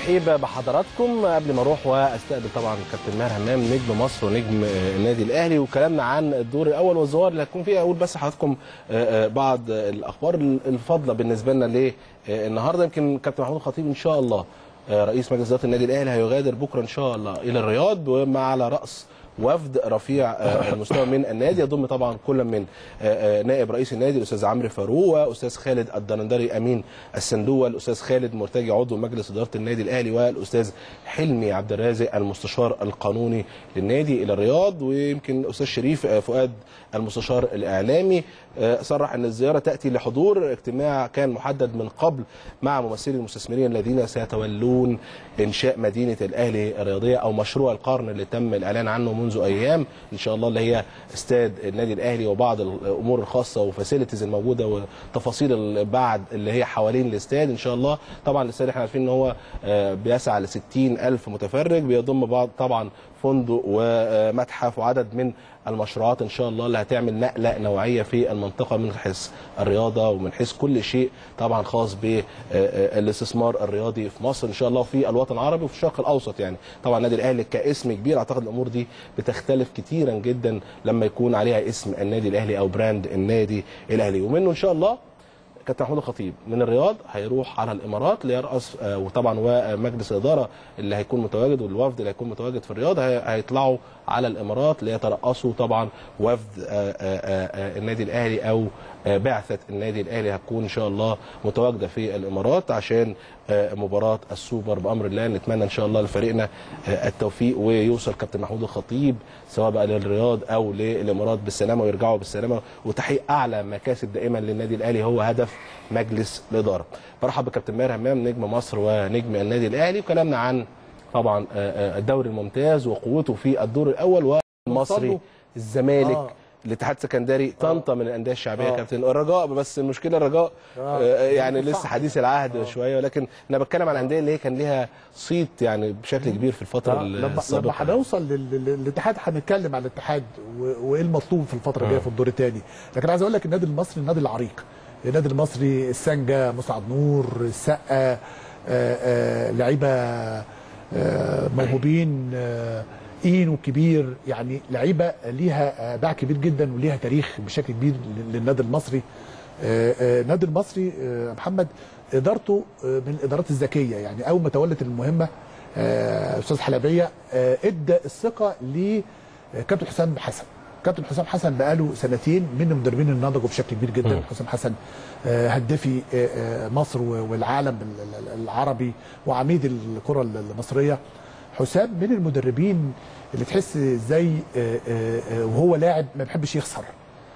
الترحيب بحضراتكم قبل ما اروح واستقبل طبعا كابتن ماهر همام نجم مصر ونجم آه، النادي الاهلي وكلامنا عن الدور الاول والظواهر اللي هتكون فيها اقول بس لحضراتكم آه، آه، بعض الاخبار الفاضله بالنسبه لنا ليه آه، النهارده يمكن كابتن محمود الخطيب ان شاء الله آه، رئيس مجلس اداره النادي الاهلي هيغادر بكره ان شاء الله الى الرياض ومع على راس وفد رفيع آه، المستوى من النادي يضم طبعا كل من آه، آه، نائب رئيس النادي الاستاذ عمرو فاروق واستاذ خالد الدرندري امين الصندوق والاستاذ خالد مرتجي عضو مجلس اداره النادي الاهلي والاستاذ حلمي عبد الرازق المستشار القانوني للنادي الى الرياض ويمكن الاستاذ شريف آه، فؤاد المستشار الاعلامي آه، صرح ان الزياره تاتي لحضور اجتماع كان محدد من قبل مع ممثلي المستثمرين الذين سيتولون انشاء مدينه الاهلي الرياضيه او مشروع القرن اللي تم الاعلان عنه منذ ايام ان شاء الله اللي هي استاد النادي الاهلي وبعض الامور الخاصه وفاسيلتيز الموجوده وتفاصيل بعد اللي هي حوالين الاستاد ان شاء الله طبعا الاستاد احنا عارفين ان هو آه، بيسعى ل 60 الف متفرج بيضم بعض طبعا فندق ومتحف وعدد من المشروعات ان شاء الله اللي هتعمل نقله نوعيه في المنطقه من حيث الرياضه ومن حيث كل شيء طبعا خاص بالاستثمار الرياضي في مصر ان شاء الله في الوطن العربي وفي الشرق الاوسط يعني طبعا النادي الاهلي كاسم كبير اعتقد الامور دي بتختلف كتيرا جدا لما يكون عليها اسم النادي الاهلي او براند النادي الاهلي ومنه ان شاء الله كابتن محمود الخطيب من الرياض هيروح على الامارات ليرأس آه، وطبعا ومجلس الاداره اللي هيكون متواجد والوفد اللي هيكون متواجد في الرياض هي- هيطلعوا على الامارات ليترأسوا طبعا وفد آه، آه، آه، النادي الاهلي او آه، بعثه النادي الاهلي هتكون ان شاء الله متواجده في الامارات عشان آه، مباراه السوبر بامر الله نتمنى ان شاء الله لفريقنا آه، التوفيق ويوصل كابتن محمود الخطيب سواء بقى للرياض او للامارات بالسلامه ويرجعوا بالسلامه وتحقيق اعلى مكاسب دائما للنادي الاهلي هو هدف مجلس الاداره. برحب بكابتن ماهر همام نجم مصر ونجم النادي الاهلي وكلامنا عن طبعا آه، آه، الدوري الممتاز وقوته في الدور الاول والمصري وصلوا. الزمالك آه. الاتحاد السكندري طنطا من الانديه الشعبيه آه. كابتن الرجاء بس المشكله الرجاء آه. آه، يعني صعب. لسه حديث العهد آه. شويه ولكن انا بتكلم على الانديه اللي هي كان ليها صيت يعني بشكل كبير في الفتره آه، لما لما السابقه هنوصل لل- لل- للاتحاد هنتكلم على الاتحاد و- وايه المطلوب في الفتره الجايه في الدور الثاني لكن عايز اقول لك النادي المصري النادي العريق النادي المصري السنجه مسعد نور السقا آه، آه، لعيبه آه، موهوبين آه، اينو كبير يعني لعيبه ليها آه، باع كبير جدا وليها تاريخ بشكل كبير لل- للنادي المصري آه، آه، النادي المصري آه، محمد ادارته آه، من الادارات الذكيه يعني اول ما تولت المهمه آه، استاذ حلبيه آه، ادى الثقه لكابتن حسام حسن كابتن حسام حسن بقاله سنتين من المدربين اللي نضجوا بشكل كبير جدا حسام حسن آه، هدافي آه، آه، مصر و- والعالم ال- ال- العربي وعميد الكره المصريه حسام من المدربين اللي تحس زي آه، آه، آه، وهو لاعب ما بيحبش يخسر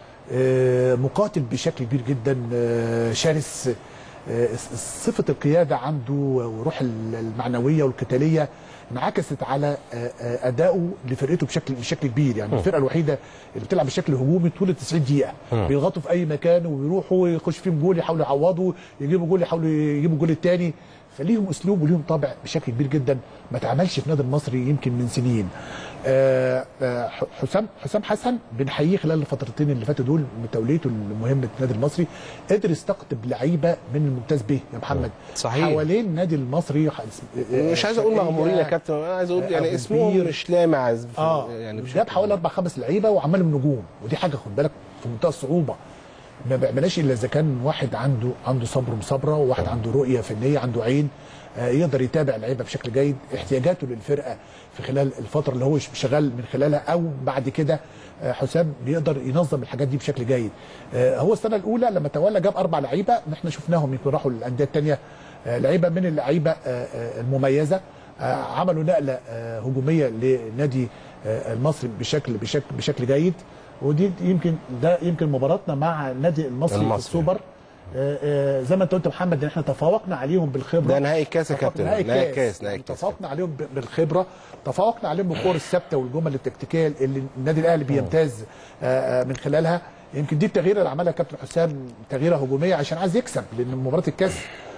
آه، مقاتل بشكل كبير جدا آه، شرس آه، صفة القيادة عنده وروح المعنوية والقتالية انعكست على آه، آه، أدائه لفرقته بشكل بشكل كبير يعني الفرقة الوحيدة اللي بتلعب بشكل هجومي طول ال 90 دقيقة بيضغطوا في أي مكان وبيروحوا يخش فيهم جول يحاولوا يعوضوا يجيبوا جول يحاولوا يجيبوا الجول الثاني فليهم اسلوب وليهم طابع بشكل كبير جدا ما اتعملش في النادي المصري يمكن من سنين آه، آه، ح- حسام حسام حسن بنحييه خلال الفترتين اللي فاتوا دول من توليته لمهمه النادي المصري قدر يستقطب لعيبه من الممتاز به يا محمد صحيح. حوالين النادي المصري ح- آه، مش عايز اقول شرقية، مغمورين يا كابتن انا عايز اقول يعني أبو اسمهم كبير. مش لامع في- اه يعني يعني بشكل- جاب حوالي اربع خمس لعيبه وعملهم نجوم ودي حاجه خد بالك في منتهى الصعوبه ما بيعملهاش الا اذا كان واحد عنده عنده صبر ومصابره وواحد عنده رؤيه فنيه عنده عين آه، يقدر يتابع اللعيبه بشكل جيد احتياجاته للفرقه في خلال الفتره اللي هو شغال من خلالها او بعد كده آه، حسام بيقدر ينظم الحاجات دي بشكل جيد آه، هو السنه الاولى لما تولى جاب اربع لعيبه احنا شفناهم يمكن راحوا للانديه الثانيه لعيبه من اللعيبه آه، آه، المميزه آه، عملوا نقله آه، هجوميه لنادي آه، المصري بشكل بشكل بشكل جيد ودي يمكن ده يمكن مباراتنا مع النادي المصري, المصري. في السوبر آه، آه، زي ما انت قلت يا محمد ان احنا تفوقنا عليهم بالخبره ده نهائي الكاس يا تفوقنا- كابتن نهائي نهائي الكاس الكاس نهائي يعني الكاس تفوقنا عليهم ب- بالخبره تفوقنا عليهم بالكور الثابته والجمل التكتيكيه اللي النادي الاهلي بيمتاز آه، آه، من خلالها يمكن دي التغيير اللي عملها كابتن حسام تغييره هجوميه عشان عايز يكسب لان مباراه الكاس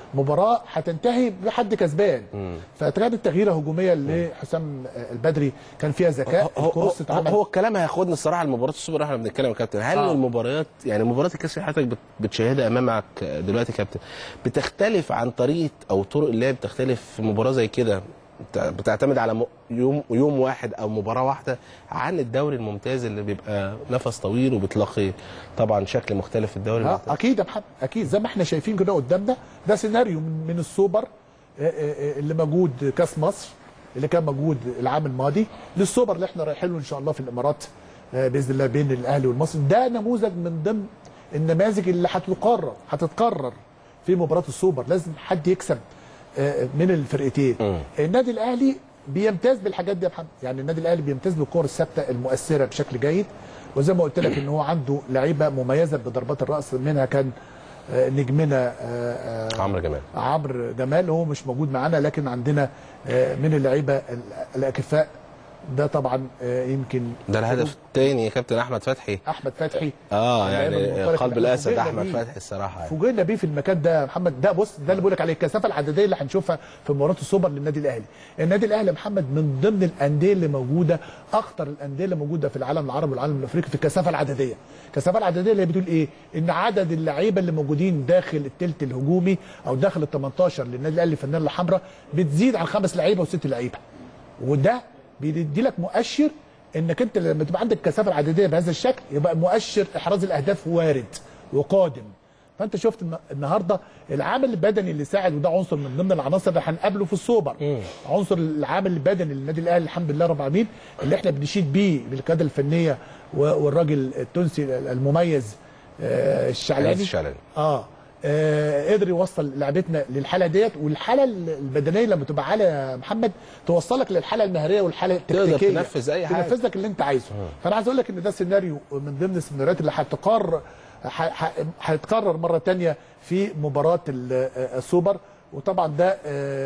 مباراه هتنتهي بحد كسبان فكانت التغييره هجوميه لحسام البدري كان فيها ذكاء هو, هو, الكروس هو, اتعمل هو الكلام هياخدنا الصراحه لمباراه السوبر احنا بنتكلم يا كابتن هل آه. المباريات يعني مباريات الكاس اللي حضرتك بت- بتشاهدها امامك دلوقتي يا كابتن بتختلف عن طريقه او طرق اللعب بتختلف في مباراه زي كده بت- بتعتمد على م- يوم يوم واحد او مباراه واحده عن الدوري الممتاز اللي بيبقى نفس طويل وبتلاقي طبعا شكل مختلف في الدوري آه، الممتاز اكيد يا محمد اكيد زي ما احنا شايفين كده قدامنا ده سيناريو من, من السوبر آه، آه، آه، اللي موجود كاس مصر اللي كان موجود العام الماضي للسوبر اللي احنا رايحين له ان شاء الله في الامارات آه، باذن الله بين الاهلي والمصري ده نموذج من ضمن النماذج اللي هتقرر هتتكرر في مباراه السوبر لازم حد يكسب آه، من الفرقتين النادي الاهلي بيمتاز بالحاجات دي يا محمد يعني النادي الاهلي بيمتاز بالكور الثابته المؤثره بشكل جيد وزي ما قلت لك ان هو عنده لعيبه مميزه بضربات الراس منها كان آه، نجمنا آه، آه، عمرو جمال عمرو جمال هو مش موجود معانا لكن عندنا آه، من اللعيبه ال- الاكفاء ده طبعا آه، يمكن ده الهدف الثاني يا كابتن احمد فتحي احمد فتحي اه اللعيبة يعني المختلفة قلب اللي الاسد فوجئنا احمد بيه. فتحي الصراحه يعني. فوجئنا بيه في المكان ده يا محمد ده بص ده اللي بقول لك عليه الكثافه العدديه اللي هنشوفها في مباراه السوبر للنادي الاهلي النادي الاهلي يا محمد من ضمن الانديه اللي موجوده اخطر الانديه اللي موجوده في العالم العربي والعالم الافريقي في الكثافه العدديه الكثافه العدديه اللي هي بتقول ايه ان عدد اللعيبه اللي موجودين داخل الثلث الهجومي او داخل ال 18 للنادي الاهلي في النادي الحمراء بتزيد عن خمس لعيبه وست لعيبه وده بيدي لك مؤشر انك انت لما تبقى عندك الكثافه العدديه بهذا الشكل يبقى مؤشر احراز الاهداف وارد وقادم فانت شفت الن- النهارده العامل البدني اللي ساعد وده عنصر من ضمن العناصر اللي هنقابله في السوبر عنصر العامل البدني للنادي الاهلي الحمد لله رب العالمين اللي احنا بنشيد بيه بالقياده الفنيه و- والراجل التونسي المميز آه، الشعلاني الشعلاني. اه آه، قدر يوصل لعبتنا للحاله ديت والحاله البدنيه لما تبقى عاليه يا محمد توصلك للحاله المهريه والحاله تقدر التكتيكيه تنفذ أي حاجة. تنفذ لك اللي انت عايزه فانا عايز اقول لك ان ده سيناريو من ضمن السيناريوهات اللي هتقرر ح- ح- هيتكرر مره تانية في مباراه ال- آه، السوبر وطبعا ده آه،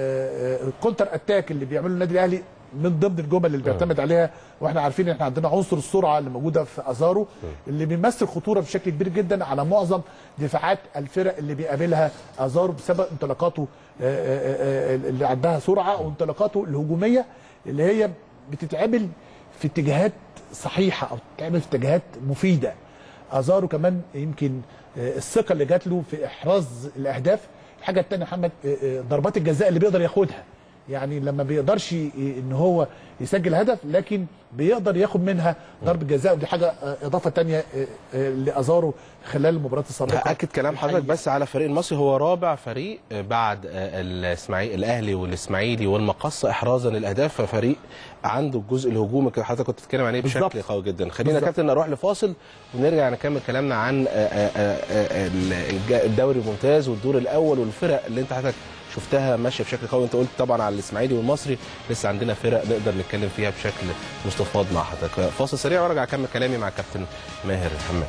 آه، الكونتر اتاك اللي بيعمله النادي الاهلي من ضمن الجمل اللي بيعتمد عليها واحنا عارفين ان احنا عندنا عنصر السرعه اللي موجوده في ازارو اللي بيمثل خطوره بشكل كبير جدا على معظم دفاعات الفرق اللي بيقابلها ازارو بسبب انطلاقاته آه، آه، آه، اللي عندها سرعه وانطلاقاته الهجوميه اللي هي بتتعمل في اتجاهات صحيحه او بتتعمل في اتجاهات مفيده ازارو كمان يمكن آه، الثقه اللي جات له في احراز الاهداف الحاجه الثانيه محمد آه، آه، ضربات الجزاء اللي بيقدر ياخدها يعني لما بيقدرش ي- ان هو يسجل هدف لكن بيقدر ياخد منها ضربه جزاء ودي حاجه آه، اضافه تانية آه، آه، لازارو خلال المباراه السابقه هاكد كلام حضرتك الحقيقة. بس على فريق المصري هو رابع فريق بعد الاسماعيلي الاهلي والاسماعيلي والمقصه احرازا للاهداف ففريق عنده الجزء الهجومي اللي حضرتك كنت بتتكلم عليه بشكل بالظبط. قوي جدا خلينا يا بالظبط. كابتن نروح لفاصل ونرجع نكمل كلامنا عن آه، آه، آه، الج- الدوري الممتاز والدور الاول والفرق اللي انت حضرتك شفتها ماشيه بشكل قوي انت قلت طبعا على الاسماعيلي والمصري لسه عندنا فرق نقدر نتكلم فيها بشكل مستفاض مع حضرتك فاصل سريع وارجع اكمل كلامي مع كابتن ماهر حماد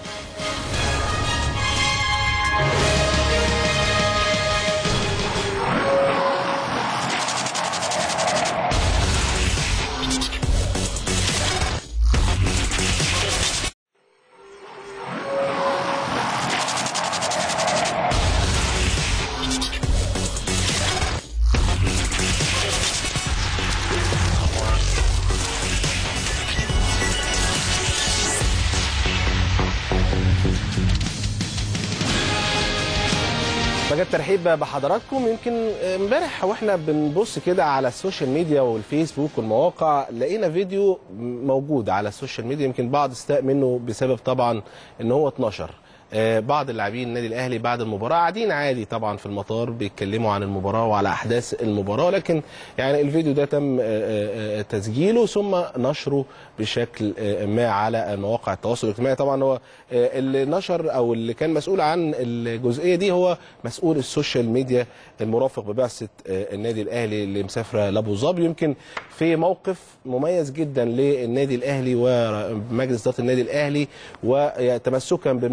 بقى الترحيب بحضراتكم يمكن امبارح واحنا بنبص كده على السوشيال ميديا والفيسبوك والمواقع لقينا فيديو موجود على السوشيال ميديا يمكن بعض استاء منه بسبب طبعا ان هو اتنشر آه، بعض اللاعبين النادي الاهلي بعد المباراه قاعدين عادي طبعا في المطار بيتكلموا عن المباراه وعلى احداث المباراه لكن يعني الفيديو ده تم آه، آه، آه، تسجيله ثم نشره بشكل آه، ما على مواقع التواصل الاجتماعي طبعا هو آه، اللي نشر او اللي كان مسؤول عن الجزئيه دي هو مسؤول السوشيال ميديا المرافق ببعثه آه، النادي الاهلي اللي مسافره لابو ظبي يمكن في موقف مميز جدا للنادي الاهلي ومجلس اداره النادي الاهلي وتمسكا بمبادئ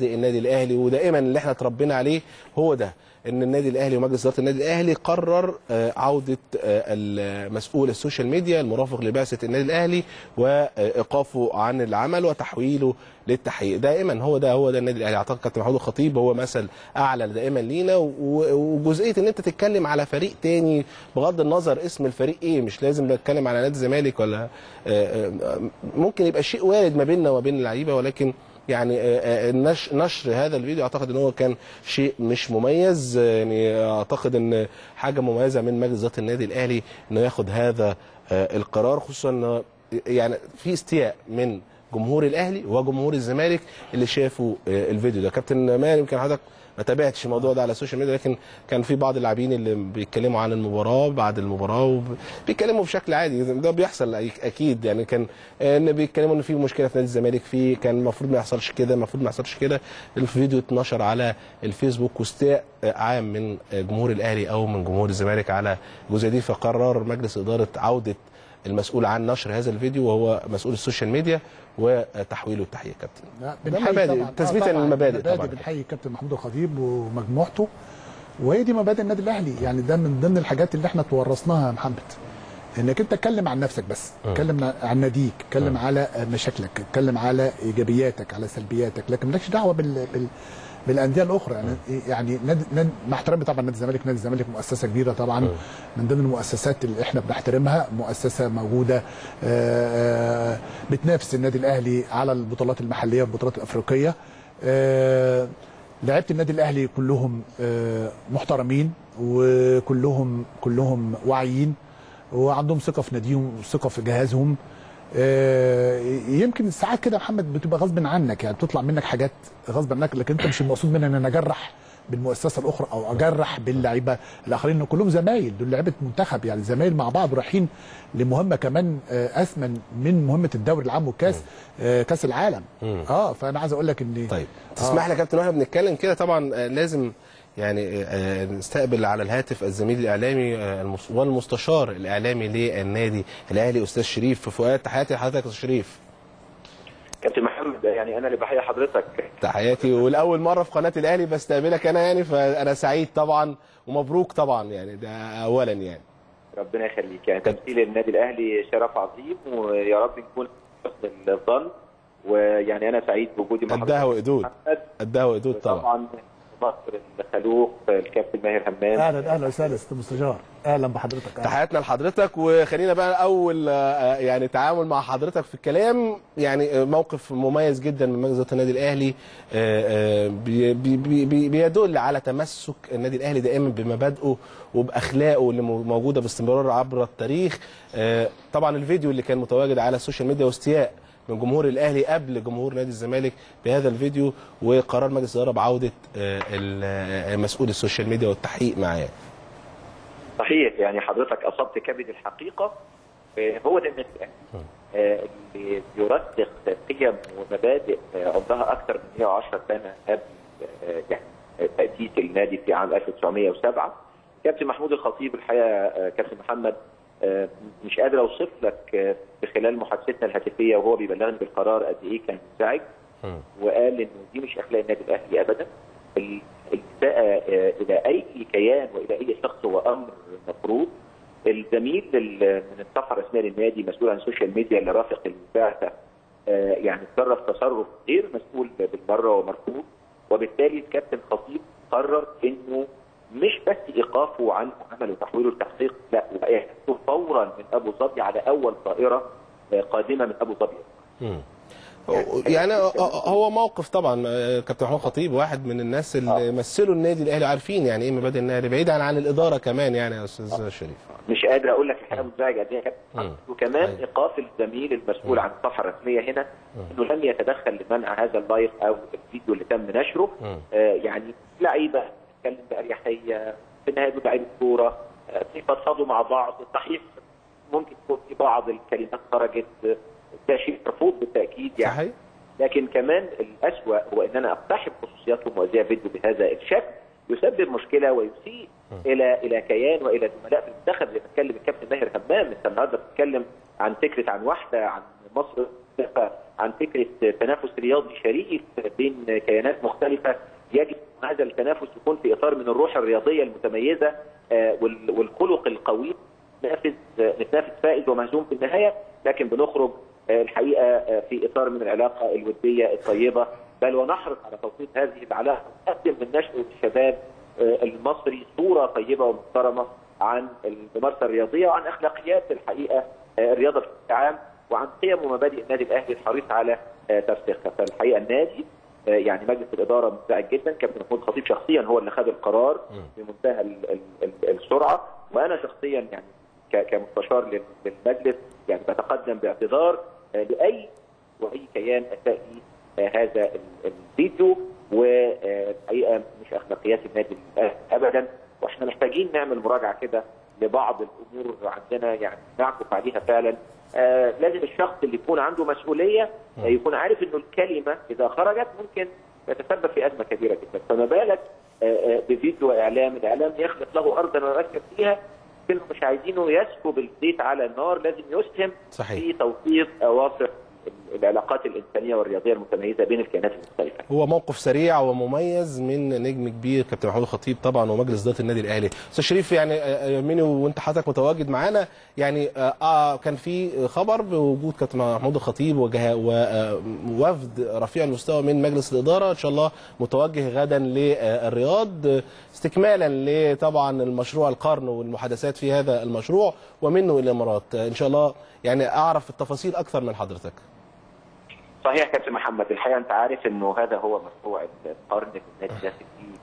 للنادي الاهلي ودائما اللي احنا اتربينا عليه هو ده ان النادي الاهلي ومجلس اداره النادي الاهلي قرر آه، عوده آه، المسؤول السوشيال ميديا المرافق لبعثه النادي الاهلي وايقافه عن العمل وتحويله للتحقيق دائما هو ده هو ده النادي الاهلي اعتقد كابتن محمود الخطيب هو مثل اعلى دائما لينا و- وجزئيه ان انت تتكلم على فريق تاني بغض النظر اسم الفريق ايه مش لازم نتكلم على نادي الزمالك ولا آه، آه، ممكن يبقى شيء وارد ما بيننا وما بين اللعيبه ولكن يعني آه، آه، النش- نشر هذا الفيديو اعتقد ان هو كان شيء مش مميز آه، يعني اعتقد ان حاجه مميزه من مجلس اداره النادي الاهلي انه ياخد هذا آه، القرار خصوصا انه يعني في استياء من جمهور الاهلي وجمهور الزمالك اللي شافوا آه، الفيديو ده كابتن ماهر يمكن حضرتك ما تابعتش الموضوع ده على السوشيال ميديا لكن كان في بعض اللاعبين اللي بيتكلموا عن المباراه بعد المباراه وبيتكلموا بشكل عادي ده بيحصل أي- اكيد يعني كان آه، ان بيتكلموا ان في مشكله في نادي الزمالك في كان المفروض ما يحصلش كده المفروض ما يحصلش كده الفيديو اتنشر على الفيسبوك واستاء آه، عام من آه، جمهور الاهلي او من جمهور الزمالك على الجزئيه دي فقرر مجلس اداره عوده المسؤول عن نشر هذا الفيديو وهو مسؤول السوشيال ميديا وتحويله التحيه كابتن لا، ده بنحيي مبادئ، طبعاً. تثبيتاً طبعاً، للمبادئ طبعاً. بنحيي كابتن محمود الخطيب ومجموعته وهي دي مبادئ النادي الاهلي يعني ده من ضمن الحاجات اللي احنا تورثناها يا محمد انك انت اتكلم عن نفسك بس اتكلم عن ناديك اتكلم على مشاكلك اتكلم على ايجابياتك على سلبياتك لكن مالكش دعوه بال, بال بالانديه الاخرى يعني يعني نادي نادي مع احترامي طبعا نادي الزمالك نادي الزمالك مؤسسه كبيره طبعا من ضمن المؤسسات اللي احنا بنحترمها مؤسسه موجوده آه، بتنافس النادي الاهلي على البطولات المحليه والبطولات الافريقيه آه، لعيبه النادي الاهلي كلهم آه، محترمين وكلهم كلهم واعيين وعندهم ثقه في ناديهم وثقه في جهازهم آه، يمكن ساعات كده يا محمد بتبقى غصب عنك يعني بتطلع منك حاجات غصب عنك لكن انت مش المقصود منها ان انا اجرح بالمؤسسه الاخرى او اجرح باللعيبه الاخرين ان كلهم زمايل دول لعيبه منتخب يعني زمايل مع بعض رايحين لمهمه كمان آه، اثمن من مهمه الدوري العام والكاس آه، كاس العالم اه فانا عايز اقول لك ان طيب تسمح لي يا كابتن واحنا بنتكلم كده طبعا آه، لازم يعني آه، نستقبل على الهاتف الزميل الاعلامي آه، المس- والمستشار الاعلامي للنادي الاهلي استاذ شريف فؤاد تحياتي لحضرتك يا استاذ شريف كابتن محمد يعني انا اللي بحيي حضرتك تحياتي والاول مره في قناه الاهلي بستقبلك انا يعني فانا سعيد طبعا ومبروك طبعا يعني ده اولا يعني ربنا يخليك يعني تمثيل النادي الاهلي شرف عظيم ويا رب نكون حسن الظن ويعني انا سعيد بوجودي مع قدها حضرتك وقدود محمد قدها وقدود طبعا طبعا مصر الخلوق الكابتن ماهر همام اهلا اهلا وسهلا استاذ مستشار اهلا بحضرتك أهلا. تحياتنا لحضرتك وخلينا بقى اول آه، يعني تعامل مع حضرتك في الكلام يعني آه، موقف مميز جدا من مجلس إدارة النادي الاهلي آه، آه، بي- بي- بي- بي- بيدل على تمسك النادي الاهلي دائما بمبادئه وباخلاقه اللي مو- موجوده باستمرار عبر التاريخ آه، طبعا الفيديو اللي كان متواجد على السوشيال ميديا واستياء من جمهور الاهلي قبل جمهور نادي الزمالك بهذا الفيديو وقرار مجلس الاداره بعوده آه، ال- آه، مسؤول السوشيال ميديا والتحقيق معاه صحيح يعني حضرتك اصبت كبد الحقيقه آه، هو ده النادي الاهلي آه، اللي بيرسخ قيم ومبادئ آه، عمرها اكثر من 110 سنه قبل آه، يعني تاسيس النادي في عام 1907 كابتن محمود الخطيب الحقيقه آه، كابتن محمد آه، مش قادر اوصف لك آه، في خلال محادثتنا الهاتفيه وهو بيبلغني بالقرار قد ايه كان منزعج وقال انه دي مش اخلاق النادي الاهلي ابدا ال- الاساءه آه، الى اي كيان والى اي شخص هو امر مفروض الزميل ال- من الصفحه الرسميه للنادي مسؤول عن السوشيال ميديا اللي رافق البعثه آه، يعني تصرف تصرف غير مسؤول بالمره ومرفوض وبالتالي الكابتن خطيب قرر انه مش بس ايقافه عن عمل وتحويله التحقيق لا واعادته فورا من ابو ظبي على اول طائره آه، قادمه من ابو ظبي يعني هو موقف طبعا آه، كابتن محمود خطيب واحد من الناس اللي مثلوا النادي الاهلي عارفين يعني ايه مبادئ النادي بعيدا عن الاداره كمان يعني يا استاذ شريف مش قادر اقول لك الحقيقه منزعج قد ايه يا كابتن مم. وكمان أيوة. ايقاف الزميل المسؤول عن الصفحه الرسميه هنا انه لم يتدخل لمنع هذا اللايف او الفيديو اللي تم نشره مم. آه يعني لعيبه تتكلم باريحيه في النهايه دول لعيبه كوره آه بيفضفضوا مع بعض صحيح ممكن يكون في بعض الكلمات خرجت آه، ده شيء مرفوض بالتاكيد يعني صحيح لكن كمان الأسوأ هو ان انا اقتحم خصوصياتهم واذيع فيديو بهذا الشكل يسبب مشكله ويسيء الى الى كيان والى زملاء في المنتخب زي ما اتكلم الكابتن ماهر همام انت النهارده بتتكلم عن فكره عن واحده عن مصر عن فكره تنافس رياضي شريف بين كيانات مختلفه يجب أن هذا التنافس يكون في اطار من الروح الرياضيه المتميزه آه، وال- والخلق القوي نتنافس نتنافس فائز ومهزوم في النهايه لكن بنخرج آه، الحقيقه آه، في اطار من العلاقه الوديه الطيبه بل ونحرص على توطيد هذه العلاقه ونقدم للنشء الشباب آه، المصري صوره طيبه ومحترمه عن الممارسه الرياضيه وعن اخلاقيات الحقيقه آه، الرياضه بشكل عام وعن قيم ومبادئ النادي الاهلي الحريص على آه، ترسيخها فالحقيقه النادي آه، يعني مجلس الاداره منزعج جدا كابتن محمود خطيب شخصيا هو اللي خد القرار بمنتهى ال- ال- ال- السرعه وانا شخصيا يعني ك- كمستشار لل- للمجلس يعني بتقدم باعتذار آه، لاي واي كيان اساء لي آه، هذا ال- الفيديو والحقيقه مش اخلاقيات النادي الأهلي ابدا واحنا محتاجين نعمل مراجعه كده لبعض الامور عندنا يعني نعكف عليها فعلا آه لازم الشخص اللي يكون عنده مسؤوليه آه يكون عارف انه الكلمه اذا خرجت ممكن تتسبب في ازمه كبيره جدا فما بالك آه آه بفيديو اعلام الاعلام يخلق له ارضا ويركب فيها كلهم مش عايزينه يسكب الزيت على النار لازم يسهم صحيح. في توثيق اواصر العلاقات الانسانيه والرياضيه المتميزه بين الكيانات المختلفه هو موقف سريع ومميز من نجم كبير كابتن محمود الخطيب طبعا ومجلس اداره النادي الاهلي استاذ شريف يعني آه، يميني وانت حضرتك متواجد معانا يعني آه آه، كان في خبر بوجود كابتن محمود الخطيب وجه- ووفد رفيع المستوى من مجلس الاداره ان شاء الله متوجه غدا للرياض آه، استكمالا لطبعا المشروع القرن والمحادثات في هذا المشروع ومنه الى الامارات آه، ان شاء الله يعني اعرف التفاصيل اكثر من حضرتك صحيح كابتن محمد الحقيقه انت عارف انه هذا هو مشروع القرن في النادي الاهلي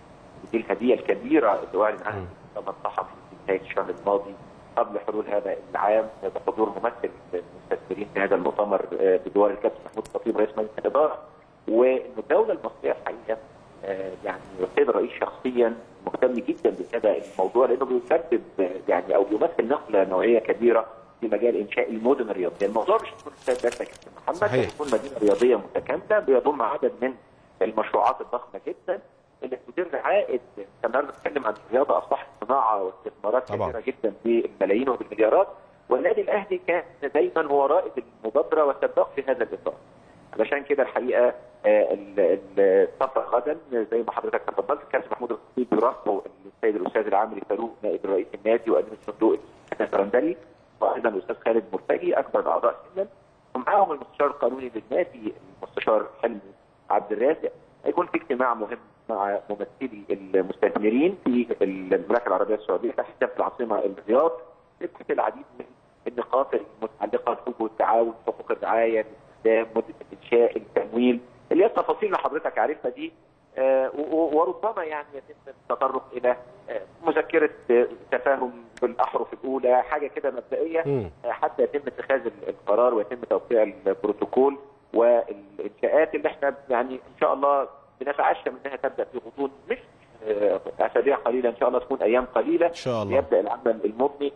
دي الهديه الكبيره اللي اعلن عنها المؤتمر الصحفي في نهايه الشهر الماضي قبل حلول هذا العام بحضور ممثل المستثمرين في هذا المؤتمر آه، بدوار الكابتن محمود خطيب رئيس مجلس الاداره وانه الدوله المصريه الحقيقه آه، يعني السيد الرئيس شخصيا مهتم جدا بهذا الموضوع لانه بيسبب آه، يعني او بيمثل نقله نوعيه كبيره في مجال انشاء المدن الرياضيه، الموضوع مش هيكون استاد بس يا كابتن محمد صحيح. هيكون مدينه رياضيه متكامله بيضم عدد من المشروعات الضخمه جدا اللي تدر عائد انت النهارده بتتكلم عن الرياضه اصبحت صناعه واستثمارات طبعا. كبيره جدا بالملايين وبالمليارات والنادي الاهلي كان دايما هو رائد المبادره والسباق في هذا الاطار. علشان كده الحقيقه آه، ال- ال- السفر غدا زي ما حضرتك تفضلت الكابتن محمود الخطيب يرافقه السيد الاستاذ العامري فاروق نائب رئيس النادي وامين الصندوق الحسن الرندلي وايضا الاستاذ خالد مرتجي اكبر الاعضاء سنا ومعاهم المستشار القانوني للنادي المستشار حلمي عبد الرازق هيكون في اجتماع مهم مع ممثلي المستثمرين في المملكه العربيه السعوديه تحت العاصمه الرياض لبحث العديد من النقاط المتعلقه بحقوق التعاون، حقوق الرعايه، الاستخدام، مده الانشاء، التمويل، اللي هي التفاصيل اللي حضرتك عارفها دي آه، و- و- وربما يعني يتم التطرق الى آه، مذكره آه، تفاهم بالاحرف الاولى حاجه كده مبدئيه مم. آه، حتى يتم اتخاذ ال- القرار ويتم توقيع البروتوكول والانشاءات اللي احنا يعني ان شاء الله بنتعشى منها تبدا في غضون مش آه، اسابيع قليله ان شاء الله تكون ايام قليله ان شاء الله يبدا العمل المبني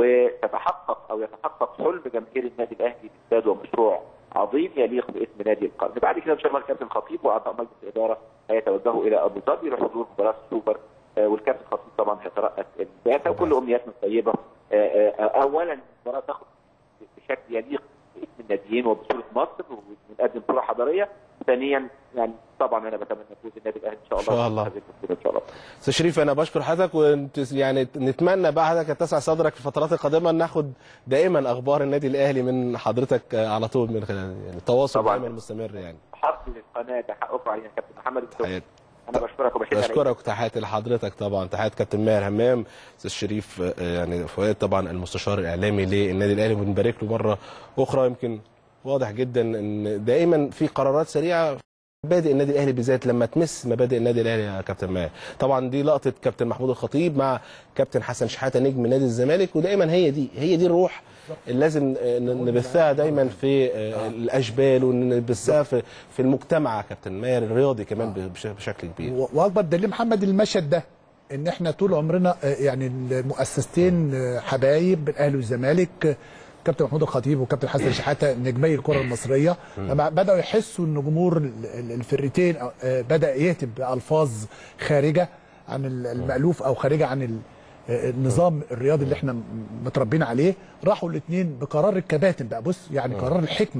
وتتحقق او يتحقق حلم جماهير النادي الاهلي باستاد ومشروع عظيم يليق باسم نادي القرن بعد كده ان شاء الله الكابتن خطيب واعضاء مجلس الاداره هيتوجهوا الى ابو ظبي لحضور مباراه السوبر آه، والكابتن خطيب طبعا هيترأس البعثه وكل امنياتنا الطيبه آه، آه، اولا المباراه تاخد بشكل يليق باسم الناديين وبصوره مصر ونقدم صوره حضاريه ثانيا يعني طبعا انا بتمنى فوز النادي الاهلي ان شاء الله إن شاء الله. في هذه البطولة ان شاء الله استاذ شريف انا بشكر حضرتك وانت يعني نتمنى بقى حضرتك تسع صدرك في الفترات القادمه ناخد دائما اخبار النادي الاهلي من حضرتك على طول من خلال يعني التواصل طبعاً. دائما مستمر يعني حق للقناه ده حقكم علينا يا كابتن محمد تحياتي. انا بشكرك وبشكرك بشكرك وتحياتي لحضرتك طبعا تحيات كابتن ماهر همام استاذ شريف آه، يعني فؤاد طبعا المستشار الاعلامي للنادي الاهلي وبنبارك له مره اخرى يمكن واضح جدا ان دائما في قرارات سريعه مبادئ النادي الاهلي بالذات لما تمس مبادئ النادي الاهلي يا كابتن ماهر طبعا دي لقطه كابتن محمود الخطيب مع كابتن حسن شحاته نجم نادي الزمالك ودائما هي دي هي دي الروح اللي لازم آه، نبثها دايما في آه، الاشبال ونبثها في في المجتمع يا كابتن ماهر الرياضي كمان بش- بشكل كبير و- واكبر دليل محمد المشهد ده ان احنا طول عمرنا آه، يعني المؤسستين آه، حبايب الاهلي والزمالك آه، كابتن محمود الخطيب وكابتن حسن شحاته نجمي الكره المصريه لما بداوا يحسوا ان جمهور ال- ال- الفرقتين آه، بدا يهتف بالفاظ خارجه عن ال- المالوف او خارجه عن ال- آه، النظام الرياضي اللي احنا م- متربيين عليه راحوا الاثنين بقرار الكباتن بقى بص يعني قرار الحكمه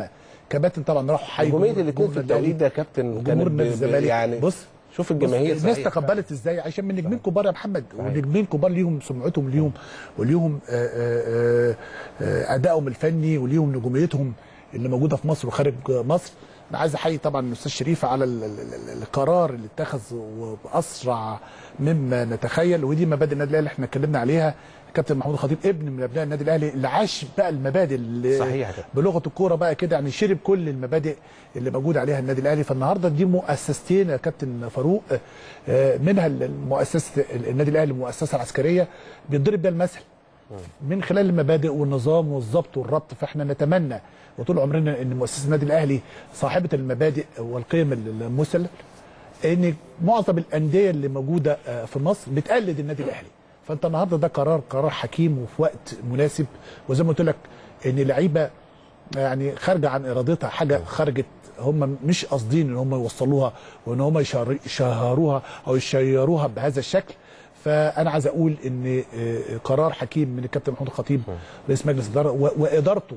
كباتن طبعا راحوا حي نجوميه جمهور- الاثنين في جمهور التوقيت ده يا كابتن وجمهور كانت ب- نادي ب- الزمالك يعني بص شوف الجماهير الناس صحيح. تقبلت ازاي عشان من نجمين كبار يا محمد ونجمين كبار ليهم سمعتهم ليهم وليهم آه، آه، آه، ادائهم الفني وليهم نجوميتهم اللي موجوده في مصر وخارج مصر انا عايز احيي طبعا الاستاذ شريف على ال- ال- ال- القرار اللي اتخذ وباسرع مما نتخيل ودي مبادئ النادي الاهلي اللي احنا اتكلمنا عليها كابتن محمود الخطيب ابن من ابناء النادي الاهلي اللي عاش بقى المبادئ اللي صحيح يا كابتن. بلغه الكوره بقى كده يعني شرب كل المبادئ اللي موجود عليها النادي الاهلي فالنهارده دي مؤسستين يا كابتن فاروق آه، منها المؤسسه النادي الاهلي المؤسسه العسكريه بيتضرب بيها المثل من خلال المبادئ والنظام والضبط والربط فاحنا نتمنى وطول عمرنا ان مؤسسه النادي الاهلي صاحبه المبادئ والقيم المثلى ان معظم الانديه اللي موجوده آه، في مصر بتقلد النادي الاهلي فانت النهارده ده قرار قرار حكيم وفي وقت مناسب وزي ما قلت لك ان لعيبه يعني خارجه عن ارادتها حاجه خرجت هم مش قاصدين ان هم يوصلوها وان هم يشهر- يشهروها او يشيروها بهذا الشكل فانا عايز اقول ان آه، قرار حكيم من الكابتن محمود الخطيب رئيس مجلس الاداره و- وادارته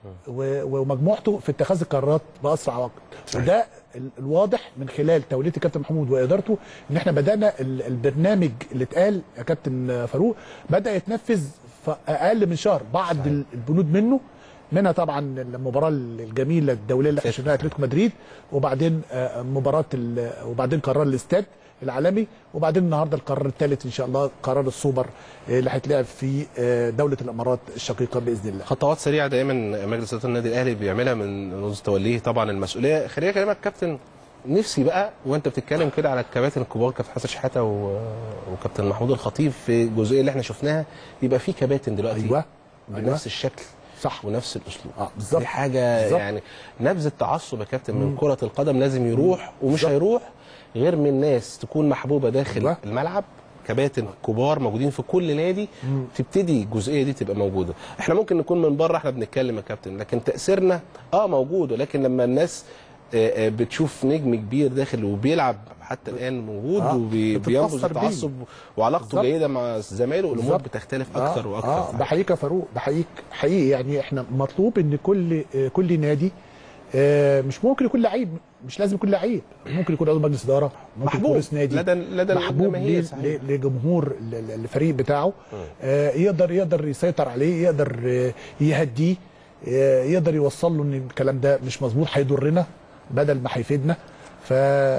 و- ومجموعته في اتخاذ القرارات باسرع وقت وده ال- الواضح من خلال توليه الكابتن محمود وادارته ان احنا بدانا ال- البرنامج اللي اتقال يا كابتن فاروق بدا يتنفذ في اقل من شهر بعض ال- البنود منه منها طبعا المباراه الجميله الدوليه اللي احنا شفناها اتلتيكو مدريد وبعدين آه، مباراه ال- وبعدين قرار الاستاد العالمي وبعدين النهارده القرار الثالث ان شاء الله قرار السوبر آه، اللي هيتلعب في آه، دوله الامارات الشقيقه باذن الله خطوات سريعه دايما مجلس اداره النادي الاهلي بيعملها من منذ توليه طبعا المسؤوليه خليني اكلمك كابتن نفسي بقى وانت بتتكلم كده على الكباتن الكبار كابتن حسن شحاته و... وكابتن محمود الخطيب في الجزئيه اللي احنا شفناها يبقى في كباتن دلوقتي ايوه بنفس أيوة. الشكل صح ونفس الاسلوب اه بالظبط دي حاجه بالظبط. يعني نبذ التعصب يا كابتن من كره القدم لازم يروح ومش بالظبط. هيروح غير من ناس تكون محبوبه داخل أيوة. الملعب كباتن كبار موجودين في كل نادي تبتدي الجزئيه دي تبقى موجوده احنا ممكن نكون من بره احنا بنتكلم يا كابتن لكن تاثيرنا اه موجود ولكن لما الناس آه، آه، بتشوف نجم كبير داخل وبيلعب حتى الان موجود آه، وبينبذ بتتأثر بيه. التعصب وعلاقته بالظبط. جيده مع زمايله والامور بالظبط. بتختلف اكتر آه واكتر اه بحييك يا فاروق بحييك حقيقي يعني احنا مطلوب ان كل آه، كل نادي آه، مش ممكن يكون لعيب مش لازم يكون لعيب ممكن يكون عضو مجلس اداره ممكن محبوب يكون رئيس نادي لدى لدى محبوب الجماهير ليه- صحيح. ليه- لجمهور ال- ال- الفريق بتاعه آه، يقدر يقدر يسيطر عليه يقدر آه، يهديه آه، يقدر يوصل له ان الكلام ده مش مظبوط هيضرنا بدل ما هيفيدنا ف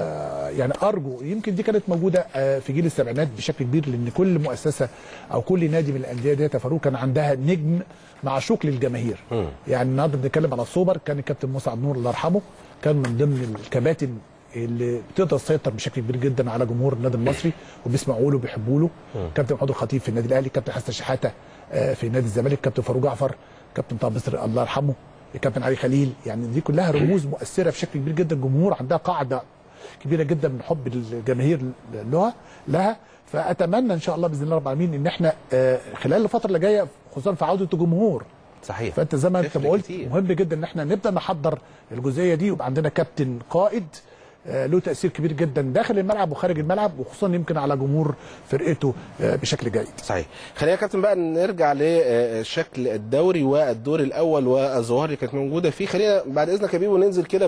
يعني ارجو يمكن دي كانت موجوده آه، في جيل السبعينات بشكل كبير لان كل مؤسسه او كل نادي من الانديه ديت يا فاروق كان عندها نجم معشوق للجماهير يعني النهارده بنتكلم على السوبر كان الكابتن مسعد نور الله يرحمه كان من ضمن الكباتن اللي بتقدر تسيطر بشكل كبير جدا على جمهور النادي المصري وبيسمعوا له وبيحبوا له كابتن محمود الخطيب في النادي الاهلي كابتن حسن شحاته آه، في نادي الزمالك كابتن فاروق جعفر كابتن طه بصر الله يرحمه كابتن علي خليل يعني دي كلها رموز مؤثره بشكل كبير جدا جمهور عندها قاعده كبيره جدا من حب الجماهير لها لها فاتمنى ان شاء الله باذن الله رب العالمين ان احنا آه، خلال الفتره اللي جايه خصوصا في عوده الجمهور صحيح فانت زي ما انت تفرق ما قلت كتير. مهم جدا ان احنا نبدا نحضر الجزئيه دي ويبقى عندنا كابتن قائد آه، له تاثير كبير جدا داخل الملعب وخارج الملعب وخصوصا يمكن على جمهور فرقته آه، بشكل جيد صحيح خلينا يا كابتن بقى نرجع لشكل الدوري والدور الاول والظواهر اللي كانت موجوده فيه خلينا بعد اذنك يا بيبو ننزل كده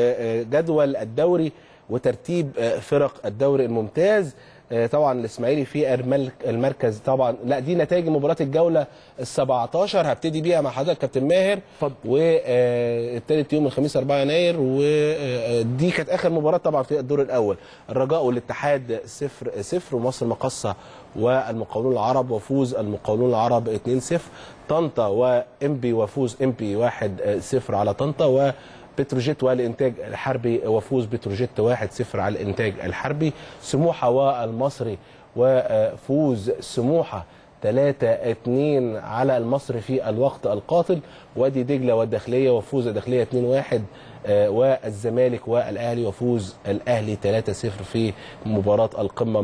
بجدول الدوري وترتيب فرق الدوري الممتاز طبعا الاسماعيلي في المل- المركز طبعا لا دي نتائج مباراه الجوله ال 17 هبتدي بيها مع حضرتك كابتن ماهر اتفضل. والثالث يوم الخميس 4 يناير ودي كانت اخر مباراه طبعا في الدور الاول الرجاء والاتحاد 0 0 ومصر المقصه والمقاولون العرب وفوز المقاولون العرب 2-0 طنطا وامبي وفوز امبي 1-0 على طنطا وبتروجيت والانتاج الحربي وفوز بتروجيت 1-0 على الانتاج الحربي سموحه والمصري وفوز سموحه 3 2 على المصري في الوقت القاتل وادي دجله والداخليه وفوز الداخليه 2 1 والزمالك والاهلي وفوز الاهلي 3 0 في مباراه القمه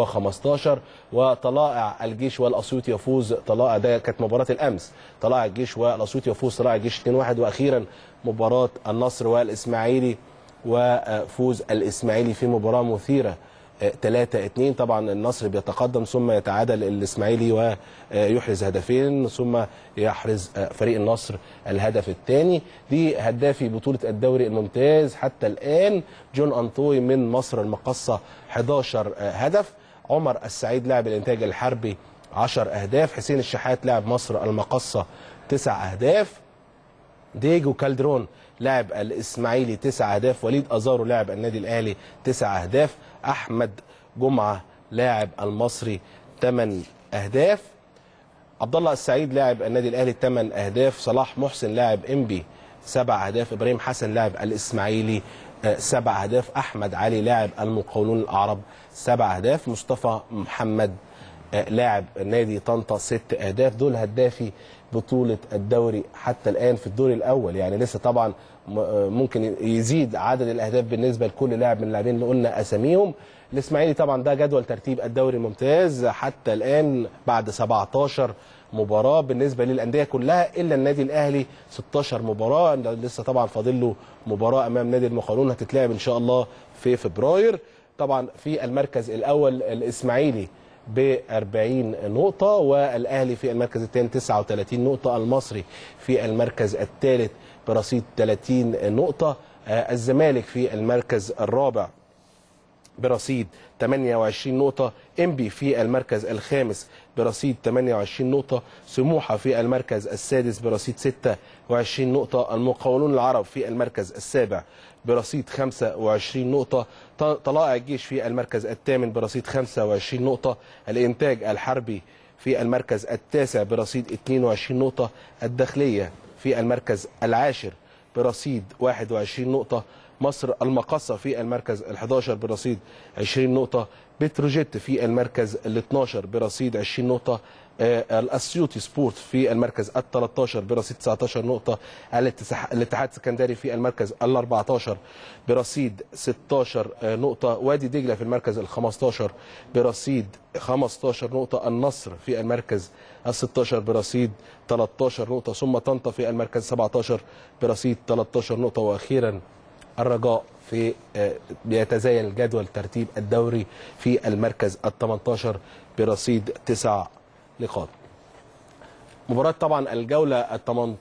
115 وطلائع الجيش والاسيوطي يفوز طلائع ده كانت مباراه الامس طلائع الجيش والاسيوطي يفوز طلائع الجيش 2 1 واخيرا مباراه النصر والاسماعيلي وفوز الاسماعيلي في مباراه مثيره 3 2 طبعا النصر بيتقدم ثم يتعادل الاسماعيلي ويحرز هدفين ثم يحرز آه، فريق النصر الهدف الثاني دي هدافي بطوله الدوري الممتاز حتى الان جون انطوي من مصر المقصه 11 آه، هدف عمر السعيد لاعب الانتاج الحربي 10 اهداف حسين الشحات لاعب مصر المقصه 9 اهداف ديجو كالدرون لاعب الاسماعيلي تسع اهداف وليد ازارو لاعب النادي الاهلي تسع اهداف احمد جمعه لاعب المصري ثمان اهداف عبد الله السعيد لاعب النادي الاهلي ثمان اهداف صلاح محسن لاعب انبي سبع اهداف ابراهيم حسن لاعب الاسماعيلي آه، سبع اهداف احمد علي لاعب المقاولون الاعرب سبع اهداف مصطفى محمد آه، لاعب نادي طنطا ست اهداف دول هدافي بطوله الدوري حتى الان في الدور الاول يعني لسه طبعا م- آه، ممكن يزيد عدد الاهداف بالنسبه لكل لاعب من اللاعبين اللي قلنا اساميهم الاسماعيلي طبعا ده جدول ترتيب الدوري الممتاز حتى الان بعد 17 مباراه بالنسبه للانديه كلها الا النادي الاهلي 16 مباراه لسه طبعا فاضل له مباراه امام نادي المقاولون هتتلعب ان شاء الله في فبراير طبعا في المركز الاول الاسماعيلي ب 40 نقطة والأهلي في المركز الثاني 39 نقطة المصري في المركز الثالث برصيد 30 نقطة آه، الزمالك في المركز الرابع برصيد 28 نقطة انبي في المركز الخامس برصيد 28 نقطة سموحة في المركز السادس برصيد 26 نقطة المقاولون العرب في المركز السابع برصيد 25 نقطة ط- طلائع الجيش في المركز الثامن برصيد 25 نقطة الإنتاج الحربي في المركز التاسع برصيد 22 نقطة الداخلية في المركز العاشر برصيد 21 نقطة مصر المقصة في المركز ال11 برصيد 20 نقطة بتروجيت في المركز ال12 برصيد 20 نقطة آه، الاسيوطي سبورت في المركز ال13 برصيد 19 نقطة الاتساح- الاتحاد السكندري في المركز ال14 برصيد 16 آه، نقطة وادي دجلة في المركز ال15 برصيد 15 نقطة النصر في المركز ال16 برصيد 13 نقطة ثم طنطا في المركز 17 برصيد 13 نقطة وأخيرا الرجاء في آه، بيتزاين الجدول ترتيب الدوري في المركز ال 18 برصيد تسع نقاط. مباراة طبعا الجولة ال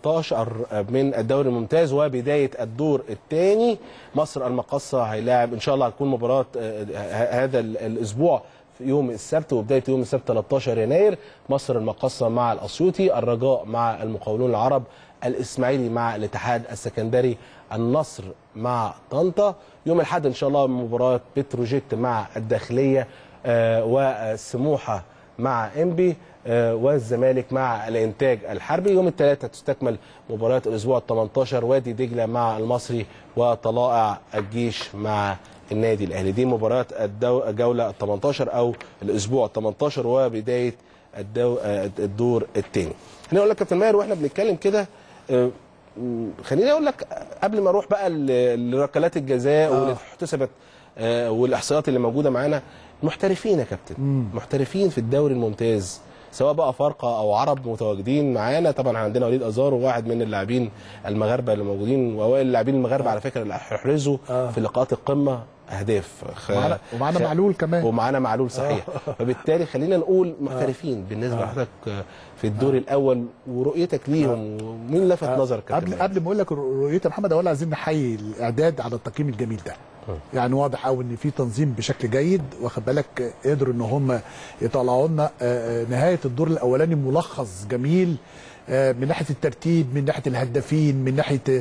18 من الدوري الممتاز وبداية الدور الثاني مصر المقصة هيلاعب ان شاء الله هتكون مباراة آه، ه- هذا ال- الاسبوع في يوم السبت وبداية يوم السبت 13 يناير مصر المقصة مع الاسيوطي الرجاء مع المقاولون العرب الاسماعيلي مع الاتحاد السكندري النصر مع طنطا يوم الاحد ان شاء الله مباراة بتروجيت مع الداخلية آه، وسموحة مع انبي آه، والزمالك مع الانتاج الحربي يوم الثلاثاء تستكمل مباريات الاسبوع ال 18 وادي دجله مع المصري وطلائع الجيش مع النادي الاهلي دي مباريات الدو... الجوله ال 18 او الاسبوع ال 18 وبدايه الدو... آه، الدور الثاني خليني اقول لك يا كابتن ماهر واحنا بنتكلم كده آه، م- خليني اقول لك قبل ما اروح بقى ل- لركلات الجزاء واللي احتسبت آه، والاحصائيات اللي موجوده معانا محترفين يا كابتن محترفين في الدوري الممتاز سواء بقى فرقه او عرب متواجدين معانا طبعا عندنا وليد ازارو واحد من اللاعبين المغاربه اللي موجودين واوائل اللاعبين المغاربه على فكره اللي احرزوا آه. في لقاءات القمه اهداف خ... ومعانا- ومعانا خ- معلول كمان. ومعانا معلول صحيح فبالتالي خلينا نقول محترفين بالنسبه لحضرتك في الدور الاول ورؤيتك ليهم ومين لفت نظرك يا قبل كابتن قبل ما اقول لك رؤيتي يا محمد اولا عايزين نحيي الاعداد على التقييم الجميل ده يعني واضح قوي ان في تنظيم بشكل جيد واخد بالك قدروا ان هم يطلعوا لنا آه، آه، نهايه الدور الاولاني ملخص جميل آه، من ناحيه الترتيب من ناحيه الهدافين من ناحيه آه،